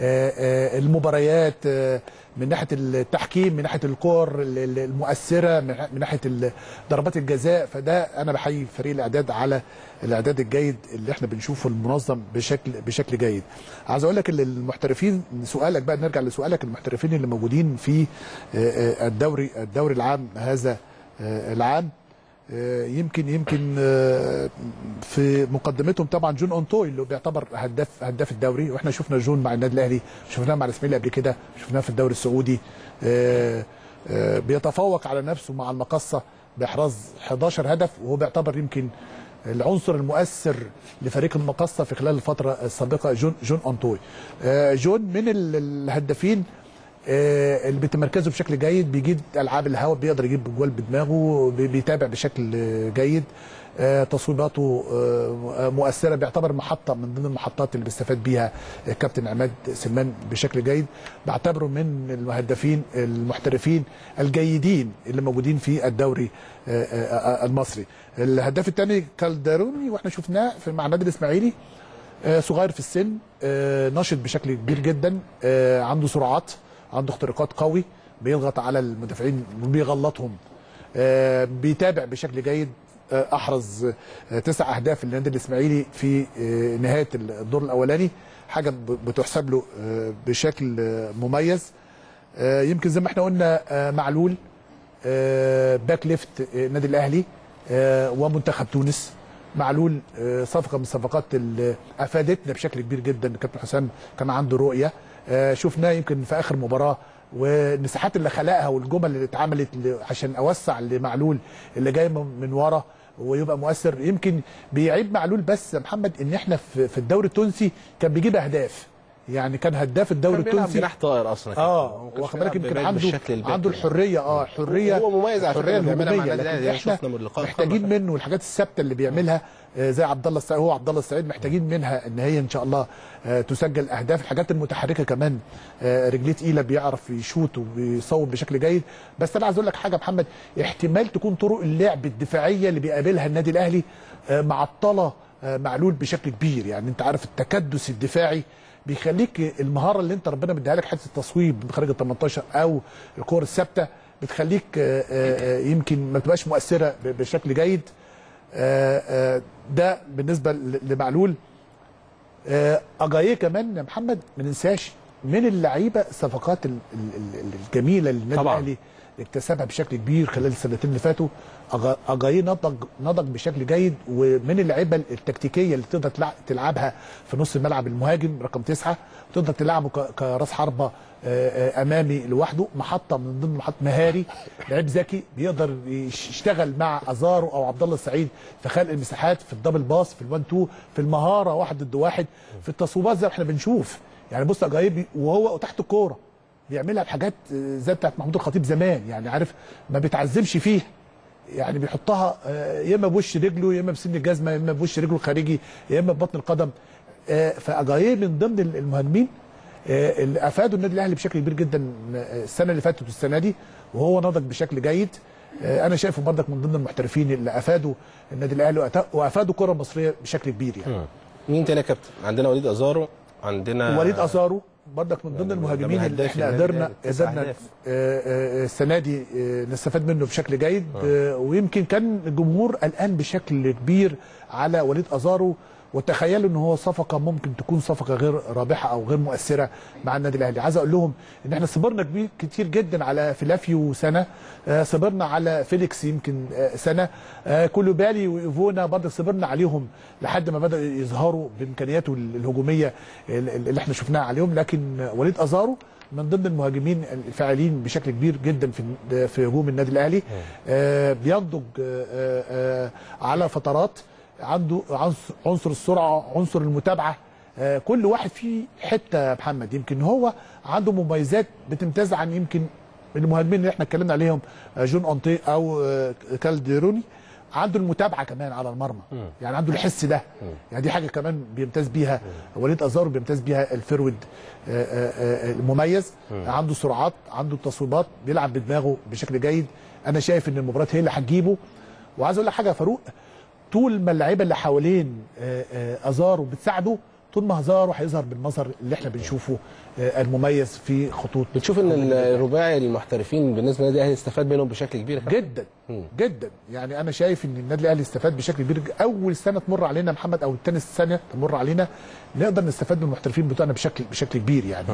آه، المباريات آه، من ناحيه التحكيم من ناحيه الكور ال- ال- المؤثره من من ناحيه ال- ضربات الجزاء فده انا بحيي فريق الاعداد على الاعداد الجيد اللي احنا بنشوفه المنظم بشكل بشكل جيد عايز اقول لك ال- المحترفين سؤالك بقى نرجع لسؤالك المحترفين اللي موجودين في آه، آه، الدوري الدوري العام هذا آه، العام آه، يمكن يمكن آه، في مقدمتهم طبعا جون اونتوي اللي بيعتبر هداف هداف الدوري واحنا شفنا جون مع النادي الاهلي شفناه مع الاسماعيلي قبل كده شفناه في الدوري السعودي آه، آه، بيتفوق على نفسه مع المقصه باحراز 11 هدف وهو بيعتبر يمكن العنصر المؤثر لفريق المقصه في خلال الفتره السابقه جون جون اونتوي آه، جون من ال- الهدافين آه، اللي بتمركزه بشكل جيد بيجيد العاب الهواء بيقدر يجيب جوال بدماغه بي- بيتابع بشكل آه، جيد آه، تصويباته آه، مؤثره بيعتبر محطه من ضمن المحطات اللي بيستفاد بيها الكابتن عماد سلمان بشكل جيد بعتبره من المهدفين المحترفين الجيدين اللي موجودين في الدوري آه، آه، آه، المصري الهداف الثاني كالداروني واحنا شفناه في مع النادي الاسماعيلي آه، صغير في السن آه، نشط بشكل كبير جدا آه، عنده سرعات عنده اختراقات قوي بيضغط على المدافعين وبيغلطهم آه، بيتابع بشكل جيد آه، احرز آه، تسع اهداف للنادي الاسماعيلي في آه، نهايه الدور الاولاني حاجه ب- بتحسب له آه، بشكل آه، مميز آه، يمكن زي ما احنا قلنا آه، معلول آه، باك ليفت آه، النادي الاهلي آه، ومنتخب تونس معلول آه، صفقه من الصفقات اللي افادتنا بشكل كبير جدا الكابتن حسام كان عنده رؤيه آه، شفناه يمكن في اخر مباراه والمساحات اللي خلقها والجمل اللي اتعملت ل- عشان اوسع لمعلول اللي جاي من من ورا ويبقى مؤثر يمكن بيعيب معلول بس يا محمد ان احنا في في الدوري التونسي كان بيجيب اهداف يعني كان هداف الدوري كان بيلعب التونسي جناح طائر اصلا كان. هو اه ما كانش واخد بالك بيلعب يمكن بال- عنده بالشكل الباك عنده ده. الحريه اه حريه هو مميز على الحريه فكرة اللي بيعملها مع الهجوميه النادي لكن الأهلي. احنا شفنا من اللقاء محتاجين الخبر. منه الحاجات الثابته اللي بيعملها آه، زي عبد الله السعيد هو عبد الله السعيد محتاجين منها ان هي ان شاء الله آه، تسجل اهداف الحاجات المتحركه كمان آه، رجليه تقيله بيعرف يشوط وبيصوب بشكل جيد بس انا عايز اقول لك حاجه يا محمد احتمال تكون طرق اللعب الدفاعيه اللي بيقابلها النادي الاهلي آه، معطله آه، معلول بشكل كبير يعني انت عارف التكدس الدفاعي بيخليك المهاره اللي انت ربنا مديها لك حته التصويب من خارج ال 18 او الكور الثابته بتخليك آه، آه، آه، يمكن ما تبقاش مؤثره ب- بشكل جيد آه، آه، ده بالنسبه ل- لمعلول آه، اجاييه كمان يا محمد ما ننساش من اللعيبه الصفقات ال- ال- ال- الجميله اللي النادي طبعاً. الاهلي اكتسبها بشكل كبير خلال السنتين اللي فاتوا أجا- اجاييه نضج نضج بشكل جيد ومن اللعيبه التكتيكيه اللي تقدر تلع- تلعبها في نص الملعب المهاجم رقم تسعه تقدر تلعبه ك- كراس حربه آه، آه، امامي لوحده محطه من ضمن محط مهاري لعيب ذكي بيقدر يش- يشتغل مع ازارو او عبد الله السعيد في خلق المساحات في الدبل باس في الوان تو في المهاره واحد ضد واحد في التصويبات زي ما احنا بنشوف يعني بص اجايب وهو تحت الكوره بيعملها بحاجات آه، زي بتاعت محمود الخطيب زمان يعني عارف ما بيتعذبش فيها يعني بيحطها آه، يا اما بوش رجله يا اما بسن الجزمه يا اما بوش رجله الخارجي يا اما ببطن القدم آه، فاجاييه من ضمن المهاجمين آه، اللي افادوا النادي الاهلي بشكل كبير جدا آه، السنه اللي فاتت والسنه دي وهو نضج بشكل جيد آه، انا شايفه برضك من ضمن المحترفين اللي افادوا النادي الاهلي وأت- وافادوا الكره المصريه بشكل كبير يعني مين تاني يا كابتن عندنا وليد ازارو عندنا وليد ازارو برضك من ضمن يعني ده المهاجمين من اللي هداف احنا النادي قدرنا الأهلي، تسع قدرنا أهداف. آه، آه، السنه دي آه، نستفاد منه بشكل جيد آه، ويمكن كان الجمهور قلقان بشكل كبير على وليد ازارو وتخيلوا ان هو صفقه ممكن تكون صفقه غير رابحه او غير مؤثره مع النادي الاهلي عايز اقول لهم ان احنا صبرنا كبير كتير جدا على فيلافيو سنه آه، صبرنا على فيليكس يمكن آه، سنه آه، كولوبالي وايفونا برضه صبرنا عليهم لحد ما بداوا يظهروا بامكانياته الهجوميه اللي احنا شفناها عليهم لكن وليد ازارو من ضمن المهاجمين الفاعلين بشكل كبير جدا في في هجوم النادي الاهلي آه بينضج آه آه على فترات عنده عنصر, عنصر السرعه عنصر المتابعه آه كل واحد فيه حته يا محمد يمكن هو عنده مميزات بتمتاز عن يمكن المهاجمين اللي احنا اتكلمنا عليهم آه جون اونتي او آه كالديروني عنده المتابعه كمان على المرمى يعني عنده الحس ده يعني دي حاجه كمان بيمتاز بيها وليد ازارو بيمتاز بيها الفرود آه، آه، آه، المميز عنده سرعات عنده تصويبات بيلعب بدماغه بشكل جيد انا شايف ان المباراه هي اللي هتجيبه وعايز اقول لك حاجه يا فاروق طول ما اللعيبه اللي حوالين آه، آه، ازارو بتساعده طول ما ازارو هيظهر بالمظهر اللي احنا بنشوفه آه، المميز في خطوط بتشوف ان الرباعي المحترفين بالنسبه للنادي الاهلي استفاد منهم بشكل كبير يا كابتن؟ جدا جدا يعني انا شايف ان النادي الاهلي استفاد بشكل كبير اول سنه تمر علينا يا محمد او الثاني سنه تمر علينا نقدر نستفاد من المحترفين بتوعنا بشكل بشكل كبير يعني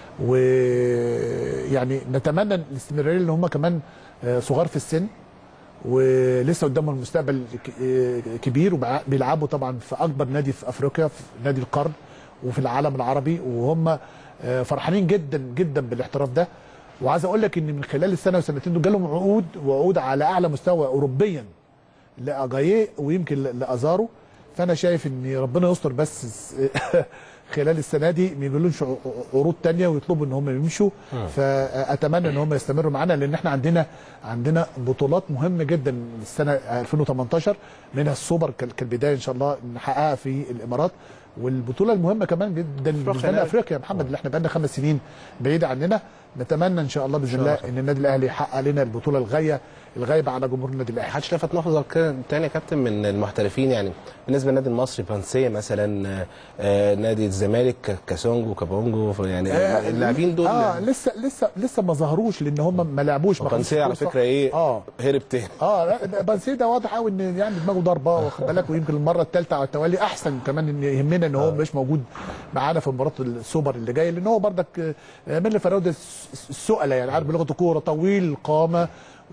ويعني نتمنى الاستمراريه اللي هم كمان آه، صغار في السن ولسه قدامهم المستقبل ك- آه، كبير وبيلعبوا طبعا في اكبر نادي في افريقيا في نادي القرن وفي العالم العربي وهم آه، فرحانين جدا جدا بالاحتراف ده وعايز اقول لك ان من خلال السنه والسنتين دول جالهم عقود وعقود على اعلى مستوى اوروبيا لاجاييه ويمكن ل- لازارو فانا شايف ان ربنا يستر بس خلال السنه دي ما يجيلهمش عروض تانية ويطلبوا ان هم يمشوا فاتمنى ان هم يستمروا معانا لان احنا عندنا عندنا بطولات مهمه جدا السنه 2018 منها السوبر كال- كالبدايه ان شاء الله نحققها في الامارات والبطوله المهمه كمان جدا بالنسبه لنا افريقيا يا محمد اللي احنا بقالنا خمس سنين بعيد عننا نتمنى ان شاء الله باذن الله ان النادي الاهلي يحقق لنا البطوله الغايه الغايبه على جمهور النادي الاهلي محدش لفت نظرك كده تاني يا كابتن من المحترفين يعني بالنسبه للنادي المصري بانسيه مثلا آه، آه، نادي الزمالك ك- كاسونجو كابونجو ف- يعني آه، اللاعبين دول اه لسه لسه لسه ما ظهروش لان هم ما لعبوش ما خدوش بانسيه على فرصة. فكره ايه اه هرب تاني اه لا ده بنسيه ده واضح قوي ان يعني دماغه ضربه واخد بالك ويمكن المره الثالثه على التوالي احسن كمان ان يهمنا ان هو مش موجود معانا في مباراه السوبر اللي جاي لان هو برضك آه، من الفراوده الس- السؤله يعني عارف بلغه الكوره طويل القامه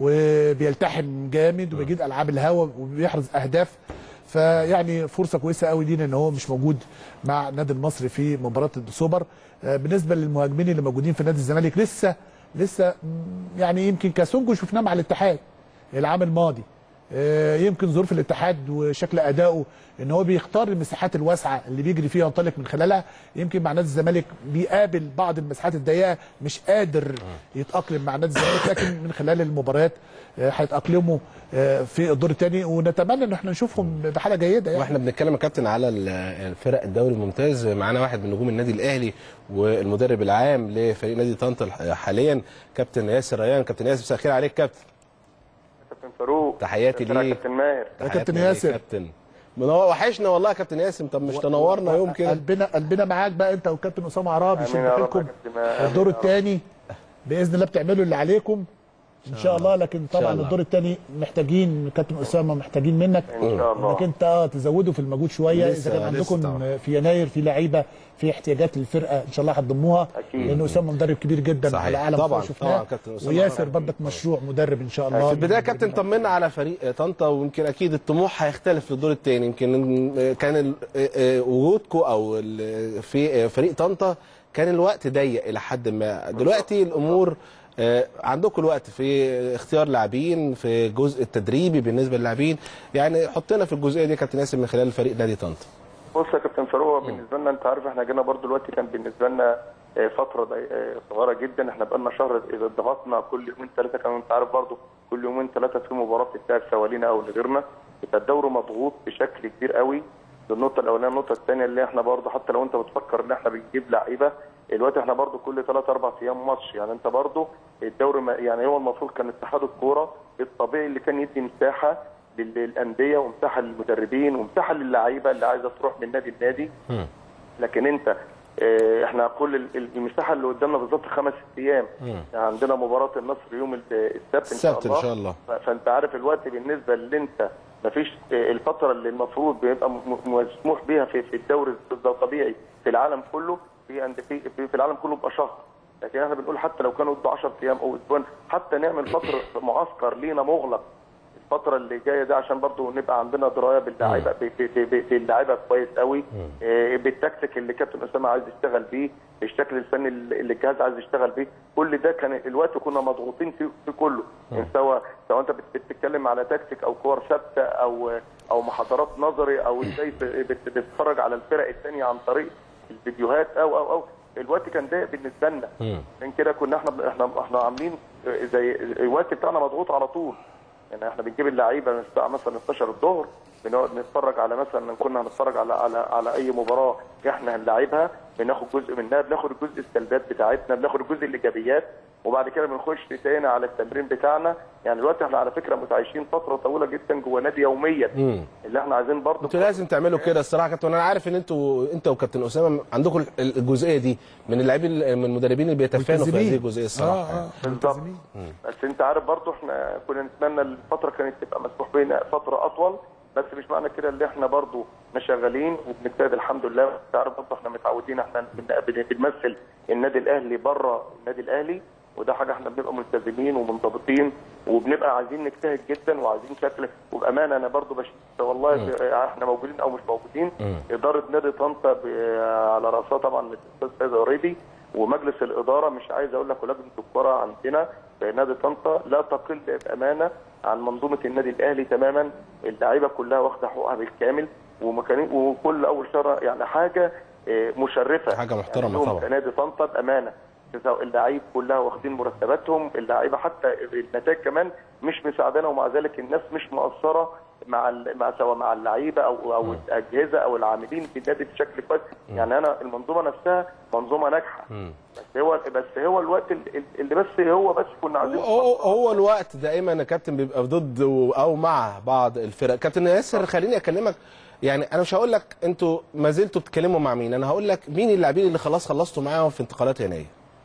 وبيلتحم جامد وبيجيد العاب الهوا وبيحرز اهداف فيعني فرصه كويسه قوي لينا ان هو مش موجود مع النادي المصري في مباراه السوبر آه، بالنسبه للمهاجمين اللي موجودين في نادي الزمالك لسه لسه مم، يعني يمكن كاسونجو شفناه مع الاتحاد العام الماضي آه، يمكن ظروف الاتحاد وشكل ادائه ان هو بيختار المساحات الواسعه اللي بيجري فيها ينطلق من خلالها يمكن مع نادي الزمالك بيقابل بعض المساحات الضيقه مش قادر يتاقلم مع نادي الزمالك لكن من خلال المباريات آه، هيتاقلموا آه، في الدور الثاني ونتمنى ان احنا نشوفهم بحاله جيده يعني واحنا بنتكلم يا كابتن على ال- الفرق الدوري الممتاز معانا واحد من نجوم النادي الاهلي والمدرب العام لفريق نادي طنطا حاليا كابتن ياسر ريان كابتن ياسر مساء الخير عليك كابتن كابتن فاروق تحياتي كابتن ليك. كابتن ماهر يا كابتن تحياتنا ليك ياسر. كابتن منور وحشنا والله يا كابتن ياسر طب مش تنورنا يوم كده قلبنا قلبنا معاك بقى انت والكابتن اسامه عرابي آمين شد يا رب حيلكم يا كابتن ماهر. الدور آمين يا رب. الثاني باذن الله بتعملوا اللي عليكم ان شاء الله لكن طبعا الله. الدور الثاني محتاجين كابتن اسامه محتاجين منك ان شاء الله انك انت اه تزودوا في المجهود شويه لسه- اذا كان لسه عندكم طبعا. في يناير في لعيبه في احتياجات للفرقه ان شاء الله هتضموها أكيد. لان اسامه مدرب كبير جدا صحيح. على اعلى طبعا، مستوى شفناه طبعا كابتن أسامة وياسر طبعا. برضك مشروع مدرب ان شاء الله في البدايه كابتن طمنا على فريق طنطا ويمكن اكيد الطموح هيختلف في الدور الثاني يمكن كان ال- وجودكم او ال- في فريق طنطا كان الوقت ضيق الى حد ما دلوقتي الامور آه، عندكم الوقت في اختيار لاعبين في الجزء التدريبي بالنسبه للاعبين يعني حطنا في الجزئيه دي يا كابتن ياسر من خلال فريق نادي طنطا بص يا كابتن فاروق بالنسبه لنا انت عارف احنا جينا برضو دلوقتي كان بالنسبه لنا آه، فتره ضي- آه، صغيره جدا احنا بقالنا شهر ضغطنا كل يومين ثلاثه كمان انت عارف برضو كل يومين ثلاثه في مباراه بتتلعب سوالينا او لغيرنا يبقى الدوري مضغوط بشكل كبير قوي دي النقطه الاولانيه النقطه الثانيه اللي احنا برضو حتى لو انت بتفكر ان احنا بنجيب لعيبه دلوقتي احنا برضو كل ثلاث اربع ايام ماتش يعني انت برضو الدوري ما- يعني هو المفروض كان اتحاد الكوره الطبيعي اللي كان يدي مساحه لل- للانديه ومساحه للمدربين ومساحه للعيبه اللي عايزه تروح من نادي لنادي لكن انت اه، احنا كل ال- ال- المساحه اللي قدامنا بالظبط خمس ست ايام يعني عندنا مباراه النصر يوم ال- السبت ان شاء السبت الله ان شاء الله ف- فانت عارف الوقت بالنسبه اللي انت مفيش اه، الفتره اللي المفروض بيبقى م- م- مسموح بيها في في الدوري الطبيعي في العالم كله في عند في في, في العالم كله بيبقى شهر لكن احنا بنقول حتى لو كانوا ادوا 10 ايام او اسبوعين حتى نعمل فتره معسكر لينا مغلق الفترة اللي جاية ده عشان برضو نبقى عندنا دراية باللاعيبة ب- ب- ب- باللاعيبة كويس قوي آه، بالتكتيك اللي كابتن أسامة عايز يشتغل بيه بالشكل الفني اللي اللي الجهاز عايز يشتغل بيه كل ده كان الوقت كنا مضغوطين فيه في كله يعني سواء سواء انت بت- بتتكلم على تكتيك او كور ثابته او او محاضرات نظري او ازاي ب- بت- بتتفرج على الفرق الثانيه عن طريق الفيديوهات او او او الوقت كان ضيق بالنسبه لنا عشان كده كنا احنا احنا احنا عاملين زي الوقت بتاعنا مضغوط على طول يعني احنا بنجيب اللعيبه من الساعه مثلا 12 الظهر بنقعد نتفرج على مثلا كنا هنتفرج على على على اي مباراه احنا هنلاعبها بناخد جزء منها بناخد الجزء السلبيات بتاعتنا بناخد الجزء الايجابيات وبعد كده بنخش تاني على التمرين بتاعنا يعني دلوقتي احنا على فكره متعايشين فتره طويله جدا جوه نادي يوميا مم. اللي احنا عايزين برضه انتوا لازم تعملوا كده الصراحه يا كابتن انا عارف ان انتوا انت وكابتن اسامه عندكم الجزئيه دي من اللاعبين من المدربين اللي بيتفانوا في هذه الجزئيه الصراحه اه اه بالظبط ملتزمين. بس انت عارف برضو احنا كنا نتمنى الفتره كانت تبقى مسموح بينا فتره اطول بس مش معنى كده اللي احنا برضو مش شغالين وبنجتهد الحمد لله انت عارف برضو احنا متعودين احنا بن- بن- بنمثل النادي الاهلي بره النادي الاهلي وده حاجه احنا بنبقى ملتزمين ومنضبطين وبنبقى عايزين نجتهد جدا وعايزين شكل وبامانه انا برضو بش والله ب- احنا موجودين او مش موجودين اداره نادي طنطا ب- على راسها طبعا الاستاذ فايز قريبي ومجلس الاداره مش عايز اقول لك ولجنه الكره عندنا في نادي طنطا لا تقل بامانه عن منظومه النادي الاهلي تماما اللعيبه كلها واخده حقوقها بالكامل ومكان وكل اول شهر يعني حاجه آه، مشرفه حاجة محترمة يعني لهم طبعا. كنادي طنطا بامانه سواء اللعيب كلها واخدين مرتباتهم اللعيبه حتى النتائج كمان مش مساعدانا ومع ذلك الناس مش مقصره مع ال- مع سواء مع اللعيبه او او الاجهزه او العاملين في النادي بشكل كويس يعني انا المنظومه نفسها منظومه ناجحه بس هو بس هو الوقت اللي اللي بس هو بس كنا عايزين هو, هو الوقت دايما يا كابتن بيبقى ضد و- او مع بعض الفرق كابتن ياسر خليني اكلمك يعني انا مش هقول لك انتوا ما زلتوا بتتكلموا مع مين انا هقول لك مين اللاعبين اللي خلاص خلصتوا معاهم في انتقالات يناير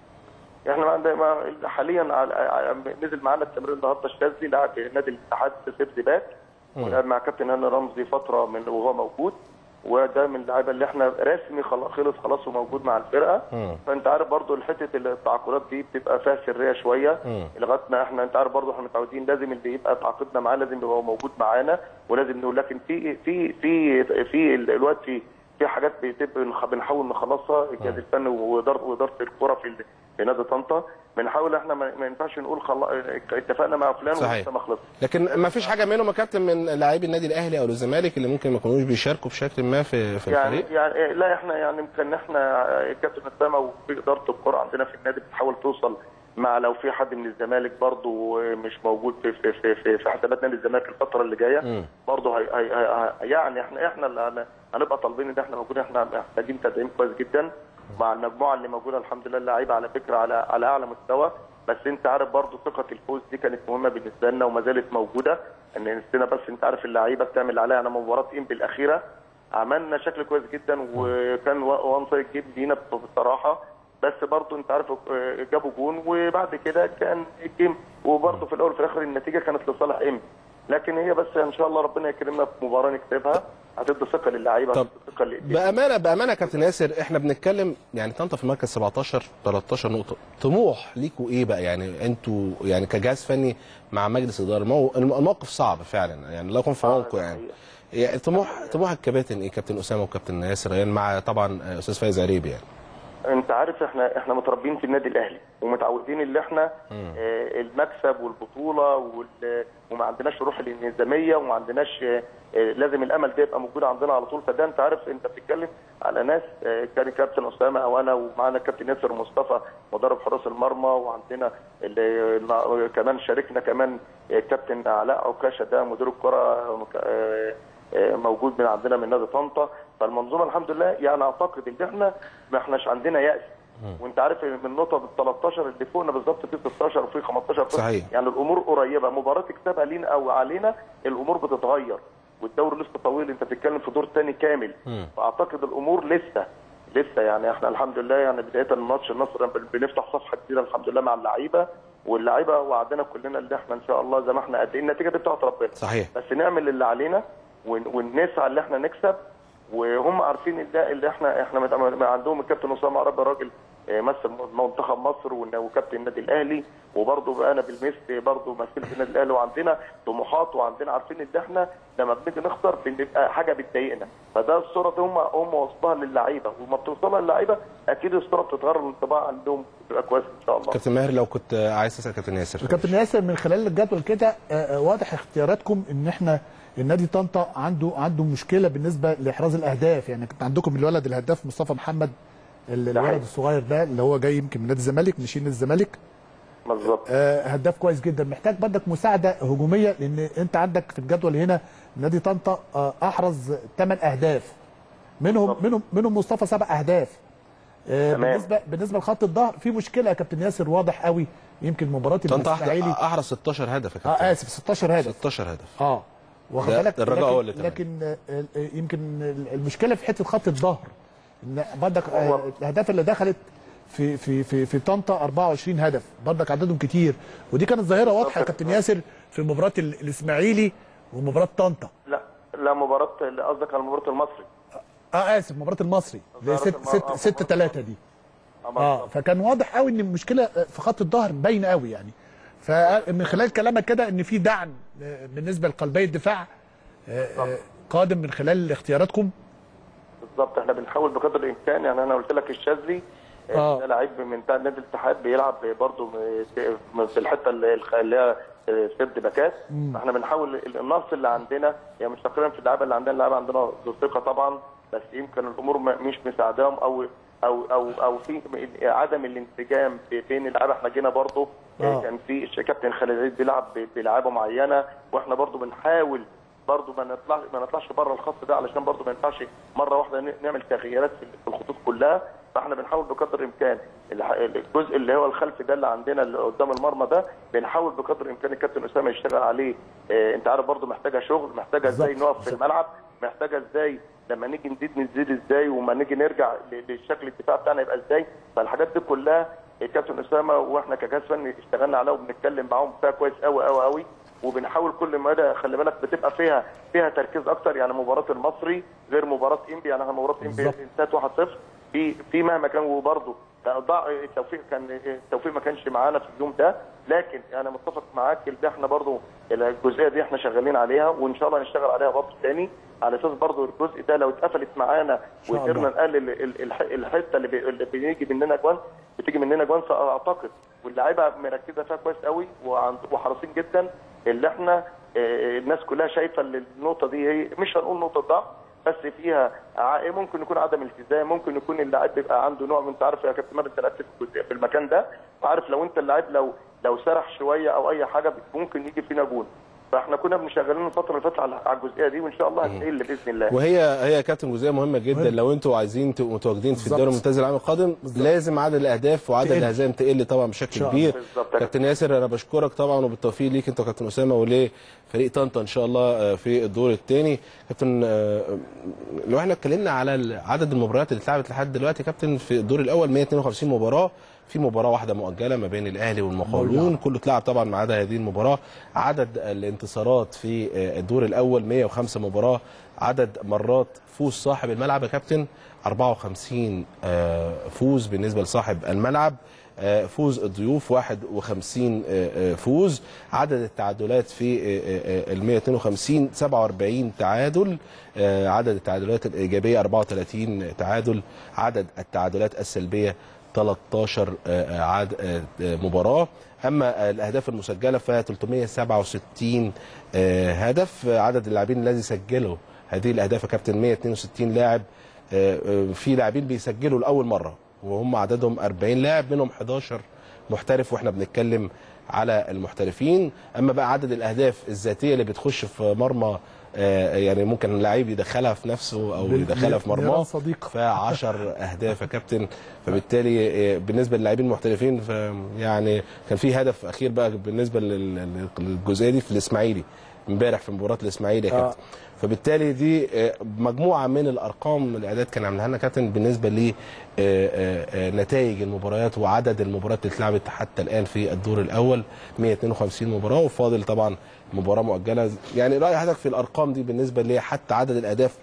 احنا عندنا ما- حاليا على- على- نزل معانا التمرين النهارده الشاذلي لاعب نادي الاتحاد سيف باك ولعب مع كابتن هاني رمزي فتره من وهو موجود وده من اللعيبه اللي احنا رسمي خل- خلص خلاص وموجود مع الفرقه فانت عارف برضو حته التعاقدات دي بتبقى فيها سريه شويه لغايه ما احنا انت عارف برضو احنا متعودين لازم اللي يبقى تعاقدنا معاه لازم يبقى هو موجود معانا ولازم نقول لكن في في في في ال- الوقت في في حاجات بتبقى نخ- بنحاول نخلصها الجهاز الفني واداره واداره الكره في ال- في نادي طنطا بنحاول احنا ما ما ينفعش نقول خلا... اتفقنا مع فلان صحيح. ولسه ما خلصش لكن ما فيش حاجه منهم يا كابتن من لاعبي النادي الاهلي او الزمالك اللي ممكن ما يكونوش بيشاركوا بشكل ما في في يعني الفريق يعني إيه، لا احنا يعني يمكن احنا الكابتن اسامه وفي اداره الكره عندنا في النادي بتحاول توصل مع لو في حد من الزمالك برضه مش موجود في في في, في, في حسابات نادي الزمالك الفتره اللي جايه برضه هي هي هي يعني احنا احنا اللي هن- هنبقى طالبين ان احنا موجودين احنا محتاجين تدعيم كويس جدا مع المجموعه اللي موجوده الحمد لله اللعيبه على فكره على على اعلى مستوى بس انت عارف برضه ثقه الفوز دي كانت مهمه بالنسبه لنا وما زالت موجوده ان نفسنا بس انت عارف اللعيبه بتعمل عليها انا مباراه انبي الاخيره عملنا شكل كويس جدا وكان وان سايد جيم لينا بصراحه بس برضه انت عارف اه، جابوا جون وبعد كده كان الجيم وبرضه في الاول وفي الاخر النتيجه كانت لصالح انبي لكن هي بس ان شاء الله ربنا يكرمنا في مباراه نكسبها هتدي ثقه للعيبه طب هتدي ثقه للإيد. بامانه بامانه يا كابتن ياسر احنا بنتكلم يعني طنطا في مركز 17 13 نقطه طموح ليكوا ايه بقى يعني انتوا يعني كجهاز فني مع مجلس اداره المو... الموقف صعب فعلا يعني الله يكون في عونكم يعني يعني طموح طموح الكباتن ايه كابتن اسامه وكابتن ياسر يعني مع طبعا استاذ فايز عريب يعني انت عارف احنا احنا متربيين في النادي الاهلي ومتعودين ان احنا اه المكسب والبطوله وال- وما عندناش روح الانهزاميه وما عندناش اه اه لازم الامل ده يبقى موجود عندنا على طول فده انت عارف انت بتتكلم على ناس اه كان كابتن اسامه او انا ومعانا كابتن ياسر مصطفى مدرب حراس المرمى وعندنا اللي كمان شاركنا كمان اه كابتن علاء عكاشه ده مدير الكره اه اه موجود من عندنا من نادي طنطا فالمنظومه الحمد لله يعني اعتقد ان احنا ما احناش عندنا يأس وانت عارف من النقطه ال 13 اللي فوقنا بالظبط في 16 وفي 15 صحيح. يعني الامور قريبه مباراه تكسبها لينا او علينا الامور بتتغير والدوري لسه طويل انت بتتكلم في دور تاني كامل فاعتقد الامور لسه لسه يعني احنا الحمد لله يعني بدايه الماتش النصر بنفتح صفحه جديده الحمد لله مع اللعيبه واللعيبه وعدنا كلنا اللي احنا ان شاء الله زي ما احنا قادرين النتيجه دي بتاعت ربنا صحيح بس نعمل اللي علينا ون- ونسعى اللي احنا نكسب وهم عارفين ان ده اللي احنا احنا مت- م- عندهم الكابتن اسامه عربي راجل آه، مثل منتخب مصر ون- وكابتن النادي الاهلي وبرضه بقى انا بالمثل برضه مثلت النادي الاهلي وعندنا طموحات وعندنا عارفين ان احنا لما بنيجي نخسر بنبقى حاجه بتضايقنا فده الصوره دي هم هم واصلها للعيبه وما بتوصلها للعيبه اكيد الصوره بتتغير الانطباع عندهم بتبقى كويس ان شاء الله كابتن ماهر لو كنت عايز تسال كابتن ياسر كابتن ياسر من خلال الجدول كده آه، آه، واضح اختياراتكم ان احنا النادي طنطا عنده عنده مشكله بالنسبه لاحراز الاهداف يعني كنت عندكم الولد الهداف مصطفى محمد ال- الولد حقيقي. الصغير ده اللي هو جاي يمكن من نادي الزمالك ناشئين نادي الزمالك بالظبط آه، هداف كويس جدا محتاج بدك مساعده هجوميه لان انت عندك في الجدول هنا نادي طنطا آه، احرز 8 اهداف منهم بالظبط. منهم منهم مصطفى سبع اهداف آه، تمام. بالنسبه بالنسبه لخط الظهر في مشكله يا كابتن ياسر واضح قوي يمكن مباراه طنطا الاسماعيلي احرز 16 هدف يا اه كابتن اسف 16 هدف 16 هدف اه واخد ده- بالك ده الرجاء هو اللي لكن, تمام. لكن آه، آه، يمكن المشكله في حته خط الظهر ان برضك آه، هو- الاهداف اللي دخلت في في في في طنطا 24 هدف برضك عددهم كتير ودي كانت ظاهره واضحه يا كابتن ياسر في مباراه ال- الاسماعيلي ومباراه طنطا لا لا مباراه قصدك على مباراه المصري اه اسف مباراه المصري اللي هي مباراة 6 الم- 6 آه، 6 3 دي اه اه فكان واضح قوي ان المشكله في خط الظهر باينه قوي يعني فمن خلال كلامك كده ان في دعم آه، بالنسبه لقلبي الدفاع آه، آه، قادم من خلال اختياراتكم بالظبط احنا بنحاول بقدر الامكان يعني انا قلت لك الشاذلي آه. ده لعيب من بتاع نادي الاتحاد بيلعب برضه في الحته اللي اللي هي سرد باكات احنا بنحاول النقص اللي عندنا يعني مش تقريبا في اللعيبه اللي عندنا اللعيبه عندنا ذو ثقه طبعا بس يمكن الامور ما- مش مساعداهم او او او او في عدم الانسجام بين اللعيبه احنا جينا برضه آه. كان في كابتن خالد عيد بيلعب ب- بلعيبه معينه واحنا برضه بنحاول برضه ما نطلعش ما نطلعش بره الخط ده علشان برضه ما ينفعش مره واحده ن- نعمل تغييرات في في الخطوط كلها فاحنا بنحاول بقدر الامكان الح- الجزء اللي هو الخلفي ده اللي عندنا اللي قدام المرمى ده بنحاول بقدر الامكان الكابتن اسامه يشتغل عليه اه انت عارف برضه محتاجه شغل محتاجه ازاي بالظبط، نقف في الملعب محتاجه ازاي لما نيجي نزيد نزيد ازاي وما نيجي نرجع ل- للشكل الدفاع بتاعنا يبقى ازاي فالحاجات دي كلها الكابتن اسامه واحنا كجهاز فني اشتغلنا عليها وبنتكلم معاهم فيها كويس قوي قوي قوي وبنحاول كل مدى خلي بالك بتبقى فيها فيها تركيز اكتر يعني مباراه المصري غير مباراه انبي يعني احنا مباراه انبي بالظبط. انتهت 1-0 في في مهما كان وبرضه ضاع التوفيق كان التوفيق ما كانش معانا في اليوم ده لكن انا متفق معاك اللي احنا برضه الجزئيه دي احنا شغالين عليها وان شاء الله نشتغل عليها برضه تاني على اساس برضه الجزء ده لو اتقفلت معانا شاء الله. وقدرنا نقلل ال- الح- الحته اللي, بي- اللي بيجي مننا جوان بتيجي مننا جوان فاعتقد واللعيبه مركزه فيها كويس قوي وعند- وحريصين جدا اللي احنا آه، الناس كلها شايفه ان النقطه دي هي مش هنقول نقطه ضعف بس فيها ع- ممكن يكون عدم التزام ممكن يكون اللاعب بيبقى عنده نوع من انت عارف يا كابتن ماهر انت لعبت في الجزء- في المكان ده عارف لو انت اللاعب لو لو سرح شويه او اي حاجه ممكن يجي فينا جون فاحنا كنا بنشغلين الفتره اللي فاتت على على الجزئيه دي وان شاء الله هتقل باذن الله وهي هي يا كابتن جزئيه مهمه جدا مهم. لو انتوا عايزين تبقوا متواجدين في بالظبط. الدوري الممتاز العام القادم لازم عدد الاهداف وعدد تقل. الهزائم تقل طبعا بشكل شاء كبير بالظبط. كابتن ياسر انا بشكرك طبعا وبالتوفيق ليك انت وكابتن اسامه ولفريق طنطا ان شاء الله آه، في الدور الثاني كابتن آه، لو احنا اتكلمنا على عدد المباريات اللي اتلعبت لحد دلوقتي يا كابتن في الدور الاول 152 مباراه في مباراه واحده مؤجله ما بين الاهلي والمقاولون كله اتلعب طبعا ما عدا هذه المباراه عدد الانتصارات في آه، الدور الاول 105 مباراه عدد مرات فوز صاحب الملعب يا كابتن 54 آه، فوز بالنسبه لصاحب الملعب آه، فوز الضيوف 51 آه، آه، فوز عدد التعادلات في آه، آه، ال 152 47 تعادل آه، عدد التعادلات الايجابيه 34 تعادل عدد التعادلات السلبيه 13 آه، عاد آه، آه، مباراه اما الاهداف المسجله ف 367 آه، هدف عدد اللاعبين الذي سجلوا هذه الاهداف يا كابتن 162 لاعب آه، آه، في لاعبين بيسجلوا لاول مره وهم عددهم 40 لاعب منهم 11 محترف واحنا بنتكلم على المحترفين اما بقى عدد الاهداف الذاتيه اللي بتخش في مرمى آه، يعني ممكن اللعيب يدخلها في نفسه او بال- يدخلها في بال- مرماه نيران صديق. ف 10 اهداف يا كابتن فبالتالي آه، بالنسبه للاعبين المحترفين ف يعني كان في هدف اخير بقى بالنسبه لل- للجزئيه دي في الاسماعيلي امبارح في مباراه الاسماعيلي يا آه. كابتن فبالتالي دي آه، مجموعه من الارقام الاعداد كان عاملها لنا كابتن بالنسبه لنتائج المباريات وعدد المباريات اللي اتلعبت حتى الان في الدور الاول 152 مباراه وفاضل طبعا مباراه مؤجله يعني راي حضرتك في الارقام دي بالنسبه لي حتى عدد الاهداف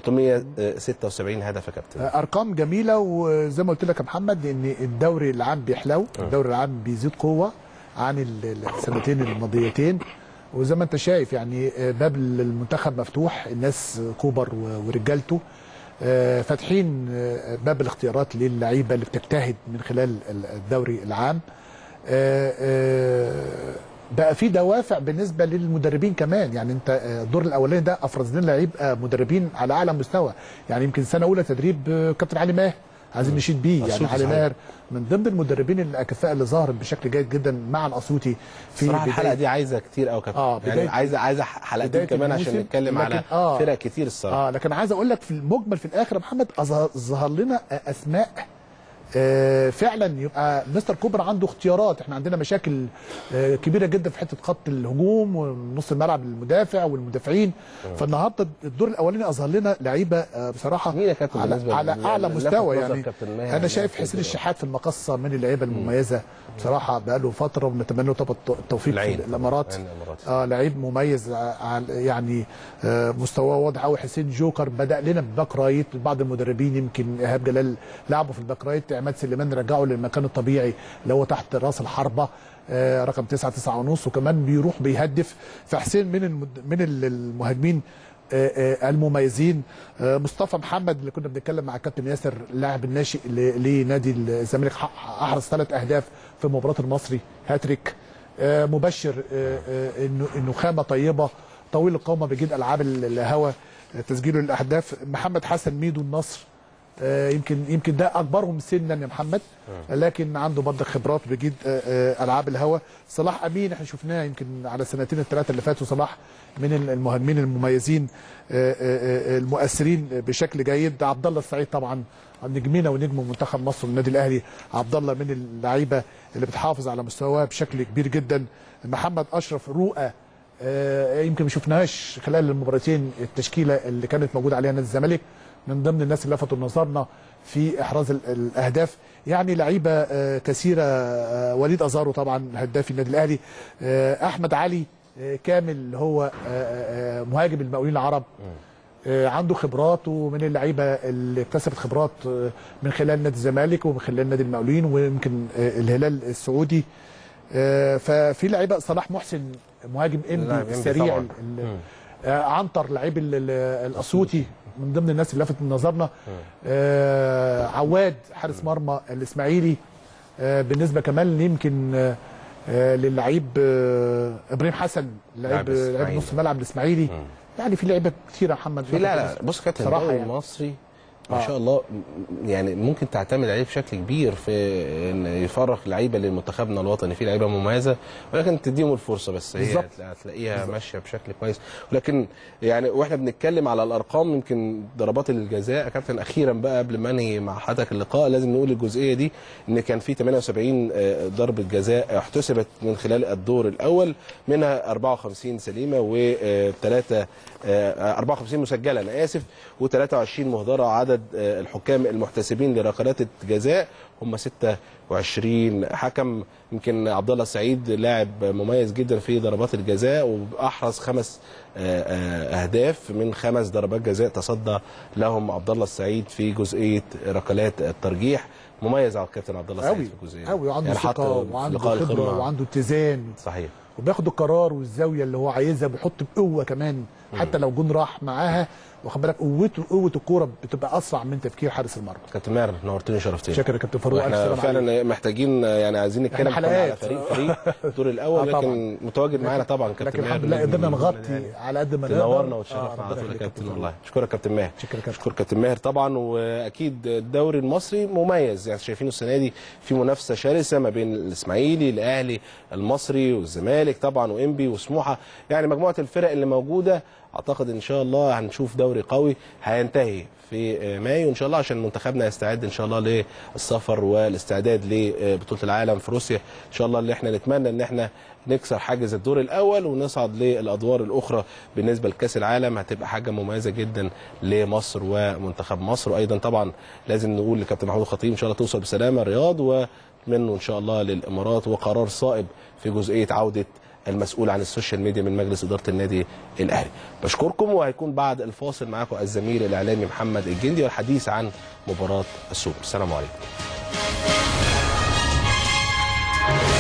376 هدف يا كابتن ارقام جميله وزي ما قلت لك يا محمد ان الدوري العام بيحلو الدوري العام بيزيد قوه عن ال- السنتين الماضيتين وزي ما انت شايف يعني باب المنتخب مفتوح الناس كوبر و- ورجالته آه، فاتحين آه، باب الاختيارات للعيبه اللي بتجتهد من خلال ال- الدوري العام آه، آه، بقى في دوافع بالنسبه للمدربين كمان يعني انت آه، الدور الاولاني ده افرز لنا لعيب آه، مدربين على اعلى مستوى يعني يمكن سنه اولى تدريب آه، كابتن علي ماهر عايزين نشيد بيه يعني أسيوطي علي صحيح. ماهر من ضمن المدربين الاكفاء اللي ظهرت بشكل جيد جدا مع الاسيوطي في صراحه الحلقه بداية- دي عايزه كتير قوي كابتن آه، يعني بداية- عايزه عايزه حلقتين بداية كمان عشان الموسم، نتكلم على لكن آه. فرق كتير الصراحه اه لكن عايز اقول لك في المجمل في الاخر يا محمد أظهر- ظهر لنا اسماء آه، فعلا يبقى مستر كوبر عنده اختيارات احنا عندنا مشاكل آه، كبيره جدا في حته خط الهجوم ونص الملعب المدافع والمدافعين فالنهارده الدور الاولاني اظهر لنا لعيبه آه، بصراحه مين يا كابتن على, بالنسبة على لل- اعلى لفت مستوى نظر يعني كابتن ماهر انا شايف في حسين الدور. الشحات في المقصه من اللعيبه المميزه بصراحه بقاله فتره ونتمنى له طبعا التوفيق في العين الامارات العين الإماراتي. اه لعيب مميز ع- ع- يعني آه مستواه واضح قوي حسين جوكر بدا لنا بباك رايت بعض المدربين يمكن ايهاب جلال لعبه في الباك رايت عماد سليمان رجعه للمكان الطبيعي اللي هو تحت راس الحربه آه رقم 9 9 ونص وكمان بيروح بيهدف فحسين من المد... من ال- المهاجمين آه، آه، المميزين آه، مصطفى محمد اللي كنا بنتكلم مع الكابتن ياسر اللاعب الناشئ ل- لنادي الزمالك ح- احرز ثلاث اهداف في مباراه المصري هاتريك آه، مبشر آه، آه، انه انه خامه طيبه طويل القامه بيجيد العاب ال- الهوا آه، تسجيله الاهداف محمد حسن ميدو النصر آه، يمكن يمكن ده اكبرهم سنا يا محمد لكن عنده برضه خبرات بجد آه، آه، العاب الهوا صلاح امين احنا شفناه يمكن على السنتين الثلاثه اللي فاتوا صلاح من المهاجمين المميزين آه، آه، آه، المؤثرين بشكل جيد عبد الله السعيد طبعا نجمنا ونجم منتخب مصر والنادي الاهلي عبد الله من اللعيبه اللي بتحافظ على مستواه بشكل كبير جدا محمد اشرف رؤى آه، يمكن ما شفناهاش خلال المباراتين التشكيله اللي كانت موجوده عليها نادي الزمالك من ضمن الناس اللي لفتوا نظرنا في احراز ال- الاهداف يعني لعيبه آه، كثيره آه، وليد ازارو طبعا هداف النادي الاهلي آه، احمد علي آه، كامل اللي هو آه، آه، مهاجم المقاولين العرب آه، عنده خبرات ومن اللعيبه اللي اكتسبت خبرات آه، من خلال نادي الزمالك ومن خلال نادي المقاولين ويمكن آه، الهلال السعودي آه، ففي لعيبه صلاح محسن مهاجم لاعب انبي إنبي السريع طبعاً. ال- ال- آه، عنتر لعيب ال- ال- الاسيوطي من ضمن الناس اللي لفت من نظرنا آه، عواد حارس مرمى الاسماعيلي آه، بالنسبه كمان يمكن آه، آه، للعيب آه، ابراهيم حسن لاعب لعيب لعيب الإسماعيلي. نص الملعب الاسماعيلي يعني في لعيبه كتير يا محمد في لا لا بص كابتن صراحة الدوري يعني. المصري ما آه. شاء الله م- يعني ممكن تعتمد عليه بشكل كبير في ان يفرغ لعيبه لمنتخبنا الوطني في لعيبه مميزه ولكن تديهم الفرصه بس هي بالظبط. هتلا- هتلاقيها ماشيه بشكل كويس ولكن يعني واحنا بنتكلم على الارقام يمكن ضربات الجزاء يا كابتن اخيرا بقى قبل ما انهي مع حضرتك اللقاء لازم نقول الجزئيه دي ان كان في 78 آه، ضربه جزاء احتسبت من خلال الدور الاول منها 54 سليمه وثلاثه 54 مسجله انا اسف و23 مهدره عدد آه، الحكام المحتسبين لركلات الجزاء هم 26 حكم يمكن عبد الله السعيد لاعب مميز جدا في ضربات الجزاء واحرز خمس آه، آه، اهداف من خمس ضربات جزاء تصدى لهم عبد الله السعيد في جزئيه ركلات الترجيح مميز على الكابتن عبد الله السعيد قوي في الجزئيه دي. قوي وعنده يعني حط ثقه في وعنده لقاء خبره القمة. وعنده اتزان صحيح وبياخد القرار والزاويه اللي هو عايزها بيحط بقوه كمان حتى لو جون راح معاها واخد بالك قوته قوه الكوره بتبقى اسرع من تفكير حارس المرمى كابتن ماهر نورتني شرفتني شكرا يا كابتن فاروق ألف احنا سلام عليك. فعلا محتاجين يعني عايزين نتكلم إحنا كمان على حلقات. فريق فريق الدور الاول آه طبعاً. لكن متواجد معانا طبعا كابتن لكن ماهر الحمد لله نجم قدرنا من نغطي النادي. على قد ما نقدر تنورنا آه، وتشرفنا ربنا على طول يا يخليك كابتن فاروق. والله اشكرك كابتن ماهر شكرا يا كابتن. اشكر كابتن ماهر طبعا واكيد الدوري المصري مميز يعني شايفينه السنه دي في منافسه شرسه ما بين الاسماعيلي الاهلي المصري والزمالك طبعا وانبي وسموحه يعني مجموعه الفرق اللي موجوده اعتقد ان شاء الله هنشوف دوري قوي هينتهي في مايو ان شاء الله عشان منتخبنا يستعد ان شاء الله للسفر والاستعداد لبطوله العالم في روسيا ان شاء الله اللي احنا نتمنى ان احنا نكسر حاجز الدور الاول ونصعد للادوار الاخرى بالنسبه لكاس العالم هتبقى حاجه مميزه جدا لمصر ومنتخب مصر وايضا طبعا لازم نقول لكابتن محمود الخطيب ان شاء الله توصل بسلامه الرياض ومنه ان شاء الله للامارات وقرار صائب في جزئيه عوده المسؤول عن السوشيال ميديا من مجلس اداره النادي الاهلي بشكركم وهيكون بعد الفاصل معاكم الزميل الاعلامي محمد الجندي والحديث عن مباراه السوبر السلام عليكم